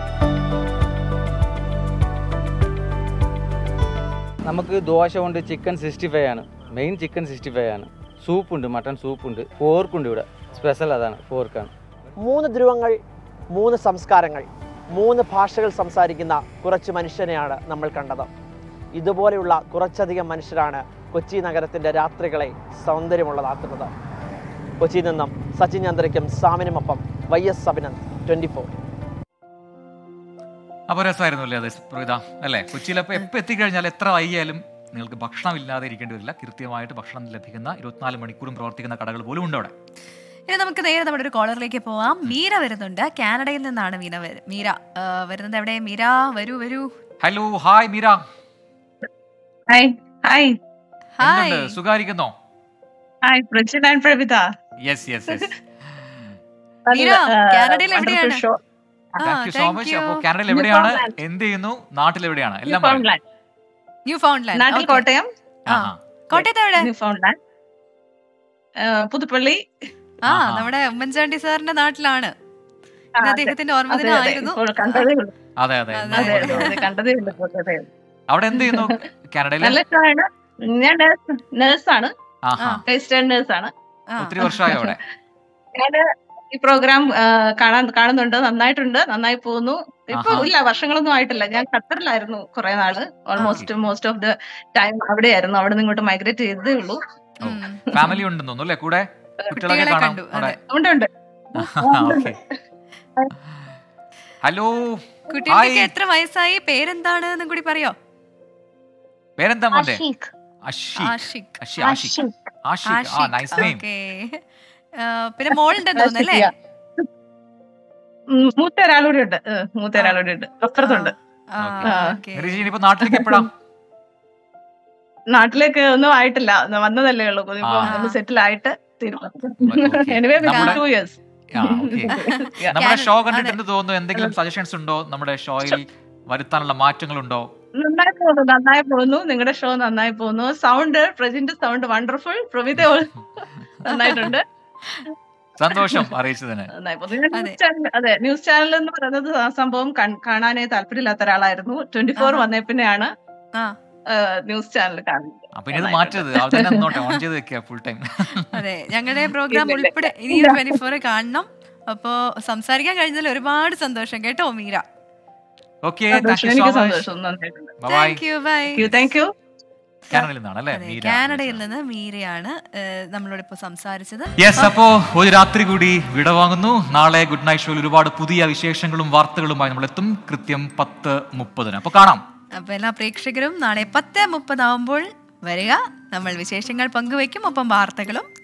നമുക്ക് ദോശ കൊണ്ട് ചിക്കൻ സിക്സ്റ്റി ഫൈവ് ആണ് മെയിൻ ചിക്കൻ സിക്സ്റ്റി ഫൈവ് ആണ് സൂപ്പുണ്ട് മട്ടൺ സൂപ്പുണ്ട് ഫോർക്കുണ്ട് ഇവിടെ സ്പെഷ്യൽ അതാണ് ഫോർക്കാണ് മൂന്ന് ധ്രുവങ്ങൾ മൂന്ന് സംസ്കാരങ്ങൾ മൂന്ന് ഭാഷകൾ സംസാരിക്കുന്ന കുറച്ച് മനുഷ്യനെയാണ് നമ്മൾ കണ്ടത് ഇതുപോലെയുള്ള കുറച്ചധികം മനുഷ്യരാണ് കൊച്ചി നഗരത്തിൻ്റെ രാത്രികളെ സൗന്ദര്യമുള്ളതാക്കുന്നത് കൊച്ചിയിൽ നിന്നും സച്ചിൻ ചന്ദ്രയ്ക്കും സാമിനുമൊപ്പം Y S Abhinand twenty four അപ്പൊ രസമായിരുന്നു അല്ലേ അത് പ്രീത അല്ലേ കൊച്ചിയിൽ അപ്പൊ എപ്പോ എത്തിക്കഴിഞ്ഞാൽ എത്ര വൈകിയാലും നിങ്ങൾക്ക് ഭക്ഷണം ഇല്ലാതെ ഇരിക്കേണ്ടി വരില്ല കൃത്യമായിട്ട് ഭക്ഷണം ലഭിക്കുന്ന ഇരുപത്തിനാല് മണിക്കൂറും പ്രവർത്തിക്കുന്ന കടകൾ പോലും ഉണ്ട് അവിടെ ഇനി നമുക്ക് നേരെ നമ്മുടെ ഒരു കോളറിലേക്ക് പോവാം മീര വരുന്നുണ്ട് കാനഡയിൽ നിന്നാണ് മീര വര- മീര ആ, വരുന്നത് എവിടെ മീര വരൂ വരൂ hello hi Meera hi hi എന്തുണ്ട് സുഖായിരിക്കുന്നോ hi Prajin and Pravitha yes yes yes Meera കാനഡയിൽ എവിടെയാണ് താങ്ക് യു സോ മച്ച് അപ്പോൾ കാനഡയിൽ എവിടെയാണ് എന്ത് ചെയ്യുന്നു നാട്ടിൽ എവിടെയാണ് എല്ലാം പറയൂ. ന്യൂ ഫൗണ്ട്ലാൻഡ് നാട്ടിൽ കോട്ടയം ആഹാ. കോട്ടയത്ത് എവിടെ ന്യൂ ഫൗണ്ട്ലാൻഡ് പുതുപ്പള്ളി ആ നമ്മുടെ ഉമ്മൻചാണ്ടി സാറിന്റെ നാട്ടിലാണ് ഇന്ന് അദ്ദേഹത്തിന്റെ അതെ, ഓർമ്മദിനമായിരുന്നു ഇപ്പോൾ കണ്ടതേ ഉള്ളൂ. അതെ അതെ അതെ, അതെ അതെ അതെ കണ്ടതേ ഉള്ളൂ പോയതേ ഉള്ളൂ. അവിടെ എന്ത് ചെയ്യുന്നു കാനഡയിൽ നല്ല ഇഷ്ടമാണ് ഞാൻ നേഴ്സാണ് ആഹാ രജിസ്റ്റേഡ് നേഴ്സാണ് ഒത്തിരി വർഷമായോ അവിടെ ഞാൻ ഈ പ്രോഗ്രാം കാണാൻ കാണുന്നുണ്ട് നന്നായിട്ടുണ്ട് നന്നായി പോകുന്നു ഇപ്പൊ ആഹാ. ഇല്ല വർഷങ്ങളൊന്നും ആയിട്ടില്ല ഞാൻ ഖത്തറിലായിരുന്നു കുറെ നാള് almost most of the time അവിടെയായിരുന്നു അവിടെ നിന്ന് ഇങ്ങോട്ട് മൈഗ്രേറ്റ് ചെയ്തതേ ഉള്ളൂ ഫാമിലി ഉണ്ടെന്ന് തോന്നുന്നു അല്ലേ കൂടെ കുട്ടികളൊക്കെ കുട്ടികളെ കാണാം കണ്ടു, അവിടെ ഉണ്ട് ഉണ്ട് ഓക്കെ ഹലോ കുട്ടികൾക്ക് എത്ര വയസ്സായി പേരെന്താണ് എന്നും കൂടി പറയോ പേരെന്താ മോന്റെ ആഷിഖ്. അഷിഖ് ആഷിഖ്. അഷി- ആഷിഖ് ആഷിഖ് ആ നൈസ് നെയിം ഓക്കേ. ആ, പിന്നെ മോളുണ്ടെന്ന് തോന്നുന്നു അല്ലേ ഉം, മൂത്ത ഒരാളൂടെ ഉണ്ട് ഏഹ്, മൂത്ത ഒരാളൂടെ ഉണ്ട് അപ്പുറത്തുണ്ട് ആ. റിജി ഇനിയിപ്പോ നാട്ടിലേക്ക് എപ്പോഴാ നാട്ടിലേക്ക് ഒന്നും ആയിട്ടില്ല ഒന്ന് വന്നതല്ലേ ഉള്ളൂ ഇപ്പൊ ആ. ഒന്ന് സെറ്റിൽ ആയിട്ട് എനിവേ നമ്മുടെ- ടു ഇയേഴ്സ് ആ, okay. നമ്മുടെ ഷോ കണ്ടിട്ട് എന്ത് തോന്നുന്നു എന്തെങ്കിലും സജഷൻസ് ഉണ്ടോ നമ്മുടെ ഷോയിൽ വരുത്താനുള്ള മാറ്റങ്ങളുണ്ടോ നന്നായി പോകുന്നു നന്നായി പോകുന്നു നിങ്ങളുടെ ഷോ നന്നായി പോകുന്നു സൗണ്ട് പ്രജിന്റെ സൗണ്ട് വണ്ടർഫുൾ പ്രവിത നന്നായിട്ടുണ്ട് സന്തോഷം അറിയിച്ചതിന് നന്നായി പോകുന്നു ഞാൻ ന്യൂസ് ചാനൽ അതെ ന്യൂസ് ചാനൽ എന്ന് പറയുന്നത് ആ സംഭവം കൺ- കാണാനേ താല്പര്യമില്ലാത്ത ഒരാളായിരുന്നു ട്വന്റി ഫോർ വന്നേ പിന്നെയാണ് ന്യൂസ് ചാനൽ കാണുന്നത് അപ്പൊ ഇനി ഇത് മാറ്റരുത് അത് തന്നെ നിന്നോട്ടെ ഓൺ ചെയ്ത് വെക്കുക ഫുൾ ടൈം അതെ ഞങ്ങളുടെ പ്രോഗ്രാം ഇല്ല, ഇല്ല. ഉൾപ്പെടെ ഇനി ട്വന്റി ഫോർ കാണണം അപ്പോ സംസാരിക്കാൻ കഴിഞ്ഞതിൽ ഒരുപാട് സന്തോഷം കേട്ടോ മീര ഓക്കെ താങ്ക് സന്തോഷം, യു സോ എനിക്ക് മച്ച് സന്തോഷം നന്നായിട്ടുണ്ട് bye thank you bye thank you കാനഡയിൽ നിന്നാണ് അല്ലേ അതെ, മീര കാനഡയിൽ നിന്ന് മീരയാണ് ഏഹ്, നമ്മളോട് ഇപ്പോ സംസാരിച്ചത് യെസ് അപ്പോ ഒരു രാത്രി കൂടി വിടവാങ്ങുന്നു നാളെ ഗുഡ് നൈറ്റ് ഷോയിൽ ഒരുപാട് പുതിയ വിശേഷങ്ങളും വാർത്തകളുമായി നമ്മൾ എത്തും കൃത്യം പത്ത് മുപ്പതിന് അപ്പൊ കാണാം അപ്പൊ എല്ലാ പ്രേക്ഷകരും നാളെ പത്ത് മുപ്പതാവുമ്പോൾ വരിക നമ്മൾ വിശേഷങ്ങൾ പങ്കുവയ്ക്കും ഒപ്പം വാർത്തകളും